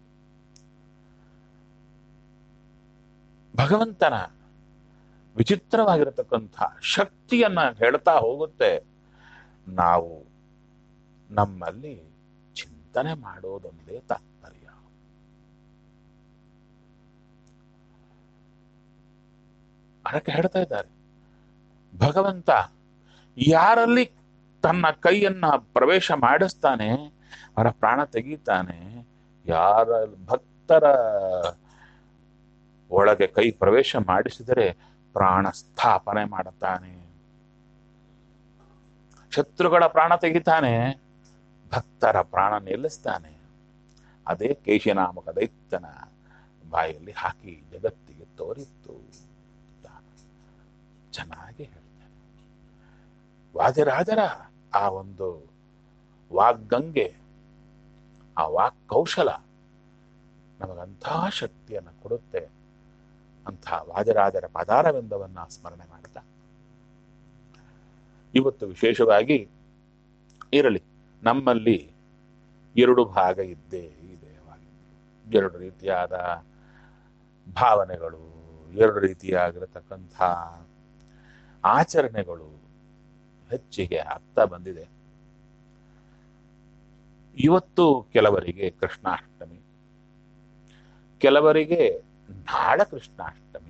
ಭಗವಂತನ ವಿಚಿತ್ರವಾಗಿರತಕ್ಕಂಥ ಶಕ್ತಿಯನ್ನ ಹೇಳ್ತಾ ಹೋಗುತ್ತೆ ನಾವು ನಮ್ಮಲ್ಲಿ ಚಿಂತನೆ ಮಾಡೋದೊಂದೇ ತಾತ್ಪರ್ಯ ಅದಕ್ಕೆ ಹೇಳ್ತಾ ಇದ್ದಾರೆ ಭಗವಂತ ಯಾರಲ್ಲಿ ತನ್ನ ಕೈಯನ್ನ ಪ್ರವೇಶ ಮಾಡಿಸ್ತಾನೆ ಅವರ ಪ್ರಾಣ ತೆಗೀತಾನೆ ಯಾರ ಭಕ್ತರ ಒಳಗೆ ಕೈ ಪ್ರವೇಶ ಮಾಡಿಸಿದರೆ ಪ್ರಾಣ ಸ್ಥಾಪನೆ ಮಾಡುತ್ತಾನೆ ಶತ್ರುಗಳ ಪ್ರಾಣ ತೆಗಿತಾನೆ ಭಕ್ತರ ಪ್ರಾಣ ನಿಲ್ಲಿಸ್ತಾನೆ ಅದೇ ಕೇಶನಾಮಕ ದೈತ್ಯನ ಬಾಯಲ್ಲಿ ಹಾಕಿ ಜಗತ್ತಿಗೆ ತೋರಿತ್ತು ಚೆನ್ನಾಗಿ ಹೇಳ್ತಾನೆ ವಾದಿರಾಜರ ಆ ಒಂದು ವಾಗ್ಗಂಗೆ ಆ ವಾಕ್ ಕೌಶಲ ನಮಗಂಥ ಶಕ್ತಿಯನ್ನು ಕೊಡುತ್ತೆ ಅಂಥ ವಾಜರಾಜರ ಪದಾರವಿಂದವನ್ನ ಸ್ಮರಣೆ ಮಾಡ್ತಾ ಇವತ್ತು ವಿಶೇಷವಾಗಿ ಇರಲಿ ನಮ್ಮಲ್ಲಿ ಎರಡು ಭಾಗ ಇದ್ದೇ ಇದೆ ಯಾವಾಗಲೂ. ಎರಡು ರೀತಿಯಾದ ಭಾವನೆಗಳು ಎರಡು ರೀತಿಯಾಗಿರತಕ್ಕಂಥ ಆಚರಣೆಗಳು ಹೆಚ್ಚಿಗೆ ಆಗ್ತಾ ಬಂದಿದೆ ಇವತ್ತು ಕೆಲವರಿಗೆ ಕೃಷ್ಣಾಷ್ಟಮಿ ಕೆಲವರಿಗೆ ನಾಳ ಕೃಷ್ಣಾಷ್ಟಮಿ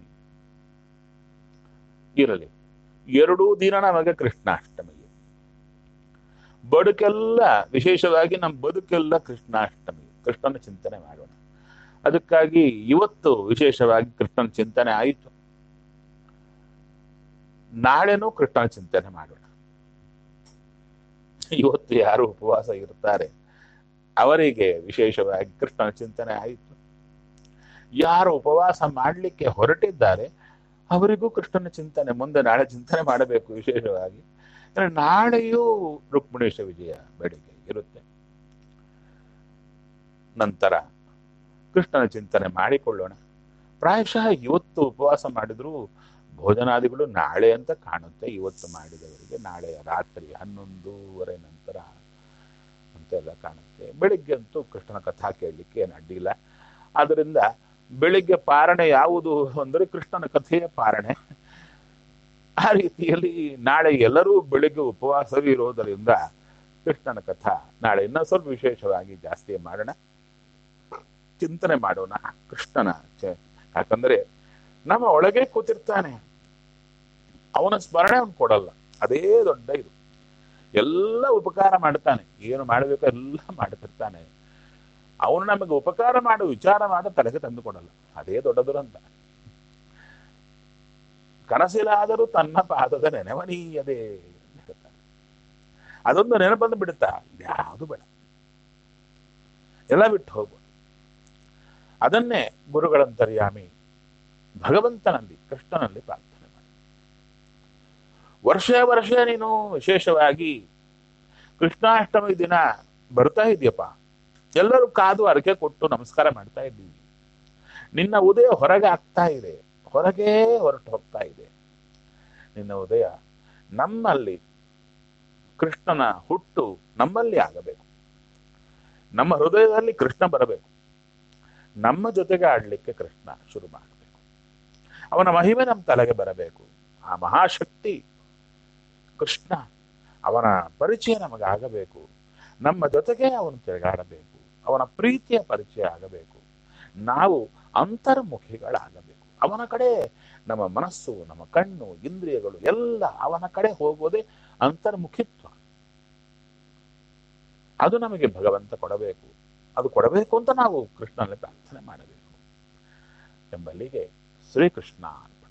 ಇರಲಿ ಎರಡೂ ದಿನ ನಮಗೆ ಕೃಷ್ಣಾಷ್ಟಮಿ ಬದುಕೆಲ್ಲ ವಿಶೇಷವಾಗಿ ನಮ್ಮ ಬದುಕೆಲ್ಲ ಕೃಷ್ಣಾಷ್ಟಮಿ ಕೃಷ್ಣನ ಚಿಂತನೆ ಮಾಡೋಣ ಅದಕ್ಕಾಗಿ ಇವತ್ತು ವಿಶೇಷವಾಗಿ ಕೃಷ್ಣನ ಚಿಂತನೆ ಆಯಿತು ನಾಳೆನೂ ಕೃಷ್ಣನ ಚಿಂತನೆ ಮಾಡೋಣ ಇವತ್ತು ಯಾರು ಉಪವಾಸ ಇರ್ತಾರೆ ಅವರಿಗೆ ವಿಶೇಷವಾಗಿ ಕೃಷ್ಣನ ಚಿಂತನೆ ಆಯಿತು ಯಾರು ಉಪವಾಸ ಮಾಡಲಿಕ್ಕೆ ಹೊರಟಿದ್ದಾರೆ ಅವರಿಗೂ ಕೃಷ್ಣನ ಚಿಂತನೆ ಮುಂದೆ ನಾಳೆ ಚಿಂತನೆ ಮಾಡಬೇಕು ವಿಶೇಷವಾಗಿ ಅಂದ್ರೆ ನಾಳೆಯೂ ರುಕ್ಮಿಣೇಶ ವಿಜಯ ಬೆಳಿಗ್ಗೆ ಇರುತ್ತೆ ನಂತರ ಕೃಷ್ಣನ ಚಿಂತನೆ ಮಾಡಿಕೊಳ್ಳೋಣ ಪ್ರಾಯಶಃ ಇವತ್ತು ಉಪವಾಸ ಮಾಡಿದ್ರು ಭೋಜನಾದಿಗಳು ನಾಳೆ ಅಂತ ಕಾಣುತ್ತೆ ಇವತ್ತು ಮಾಡಿದವರಿಗೆ ನಾಳೆ ರಾತ್ರಿ ಹನ್ನೊಂದೂವರೆ ನಂತರ ಅಂತೆಲ್ಲ ಕಾಣುತ್ತೆ ಬೆಳಿಗ್ಗೆ ಅಂತೂ ಕೃಷ್ಣನ ಕಥಾ ಕೇಳಲಿಕ್ಕೆ ಏನು ಅಡ್ಡಿಲ್ಲ ಆದ್ರಿಂದ ಬೆಳಿಗ್ಗೆ ಪಾರಣೆ ಯಾವುದು ಅಂದರೆ ಕೃಷ್ಣನ ಕಥೆಯ ಪಾರಣೆ ಆ ರೀತಿಯಲ್ಲಿ ನಾಳೆ ಎಲ್ಲರೂ ಬೆಳಿಗ್ಗೆ ಉಪವಾಸವೇ ಇರೋದರಿಂದ ಕೃಷ್ಣನ ಕಥಾ ನಾಳೆ ಇನ್ನೂ ಸ್ವಲ್ಪ ವಿಶೇಷವಾಗಿ ಜಾಸ್ತಿ ಮಾಡೋಣ ಚಿಂತನೆ ಮಾಡೋಣ ಕೃಷ್ಣನ ಚ- ಯಾಕಂದ್ರೆ ನಮ್ಮ ಒಳಗೆ ಕೂತಿರ್ತಾನೆ ಅವನ ಸ್ಮರಣೆ ಅವನು ಕೊಡಲ್ಲ ಅದೇ ದೊಡ್ಡ ಇದು ಎಲ್ಲ ಉಪಕಾರ ಮಾಡ್ತಾನೆ ಏನು ಮಾಡಬೇಕೋ ಎಲ್ಲ ಮಾಡ್ತಿರ್ತಾನೆ ಅವನು ನಮಗೆ ಉಪಕಾರ ಮಾಡು ವಿಚಾರ ಮಾಡು ತಲೆಗೆ ತಂದು ಕೊಡಲ್ಲ ಅದೇ ದೊಡ್ಡ ದುರಂತ ಕನಸಿಲಾದರೂ ತನ್ನ ಪಾದದ ನೆನವನೀಯದೇ ಅಂತ ಹೇಳ್ತಾನೆ. ಅದೊಂದು ನೆನಪಂದು ಬಿಡುತ್ತಾ ಯಾವುದು ಬೇಡ ಎಲ್ಲ ಬಿಟ್ಟು ಹೋಗ್ಬೋದು ಅದನ್ನೇ ಗುರುಗಳಂತರ್ಯಾಮಿ ಭಗವಂತನಲ್ಲಿ ಕೃಷ್ಣನಲ್ಲಿ ಪ್ರಾರ್ಥನೆ ಮಾಡಿ ವರ್ಷ ವರ್ಷ ನೀನು ವಿಶೇಷವಾಗಿ ಕೃಷ್ಣಾಷ್ಟಮಿ ದಿನ ಬರ್ತಾ ಇದೆಯಪ್ಪ ಎಲ್ಲರೂ ಕಾದು ಅರಕೆ ಕೊಟ್ಟು ನಮಸ್ಕಾರ ಮಾಡ್ತಾ ಇದ್ದೀವಿ ನಿನ್ನ ಉದಯ ಹೊರಗೆ ಆಗ್ತಾ ಇದೆ ಹೊರಗೆ ಹೊರಟು ಹೋಗ್ತಾ ಇದೆ ನಿನ್ನ ಉದಯ ನಮ್ಮಲ್ಲಿ ಕೃಷ್ಣನ ಹುಟ್ಟು ನಮ್ಮಲ್ಲಿ ಆಗಬೇಕು ನಮ್ಮ ಹೃದಯದಲ್ಲಿ ಕೃಷ್ಣ ಬರಬೇಕು ನಮ್ಮ ಜೊತೆಗೆ ಆಡ್ಲಿಕ್ಕೆ ಕೃಷ್ಣ ಶುರು ಮಾಡಬೇಕು ಅವನ ಮಹಿಮೆ ನಮ್ಮ ತಲೆಗೆ ಬರಬೇಕು ಆ ಮಹಾಶಕ್ತಿ ಕೃಷ್ಣ ಅವನ ಪರಿಚಯ ನಮಗಾಗಬೇಕು ನಮ್ಮ ಜೊತೆಗೆ ಅವನು ತಿರುಗಾಡಬೇಕು ಅವನ ಪ್ರೀತಿಯ ಪರಿಚಯ ಆಗಬೇಕು ನಾವು ಅಂತರ್ಮುಖಿಗಳಾಗಬೇಕು ಅವನ ಕಡೆ ನಮ್ಮ ಮನಸ್ಸು ನಮ್ಮ ಕಣ್ಣು ಇಂದ್ರಿಯಗಳು ಎಲ್ಲ ಅವನ ಕಡೆ ಹೋಗೋದೇ ಅಂತರ್ಮುಖಿತ್ವ ಅದು ನಮಗೆ ಭಗವಂತ ಕೊಡಬೇಕು ಅದು ಕೊಡಬೇಕು ಅಂತ ನಾವು ಕೃಷ್ಣನಲ್ಲಿ ಪ್ರಾರ್ಥನೆ ಮಾಡಬೇಕು ಎಂಬಲ್ಲಿಗೆ ಶ್ರೀಕೃಷ್ಣ ಅರ್ಪಣ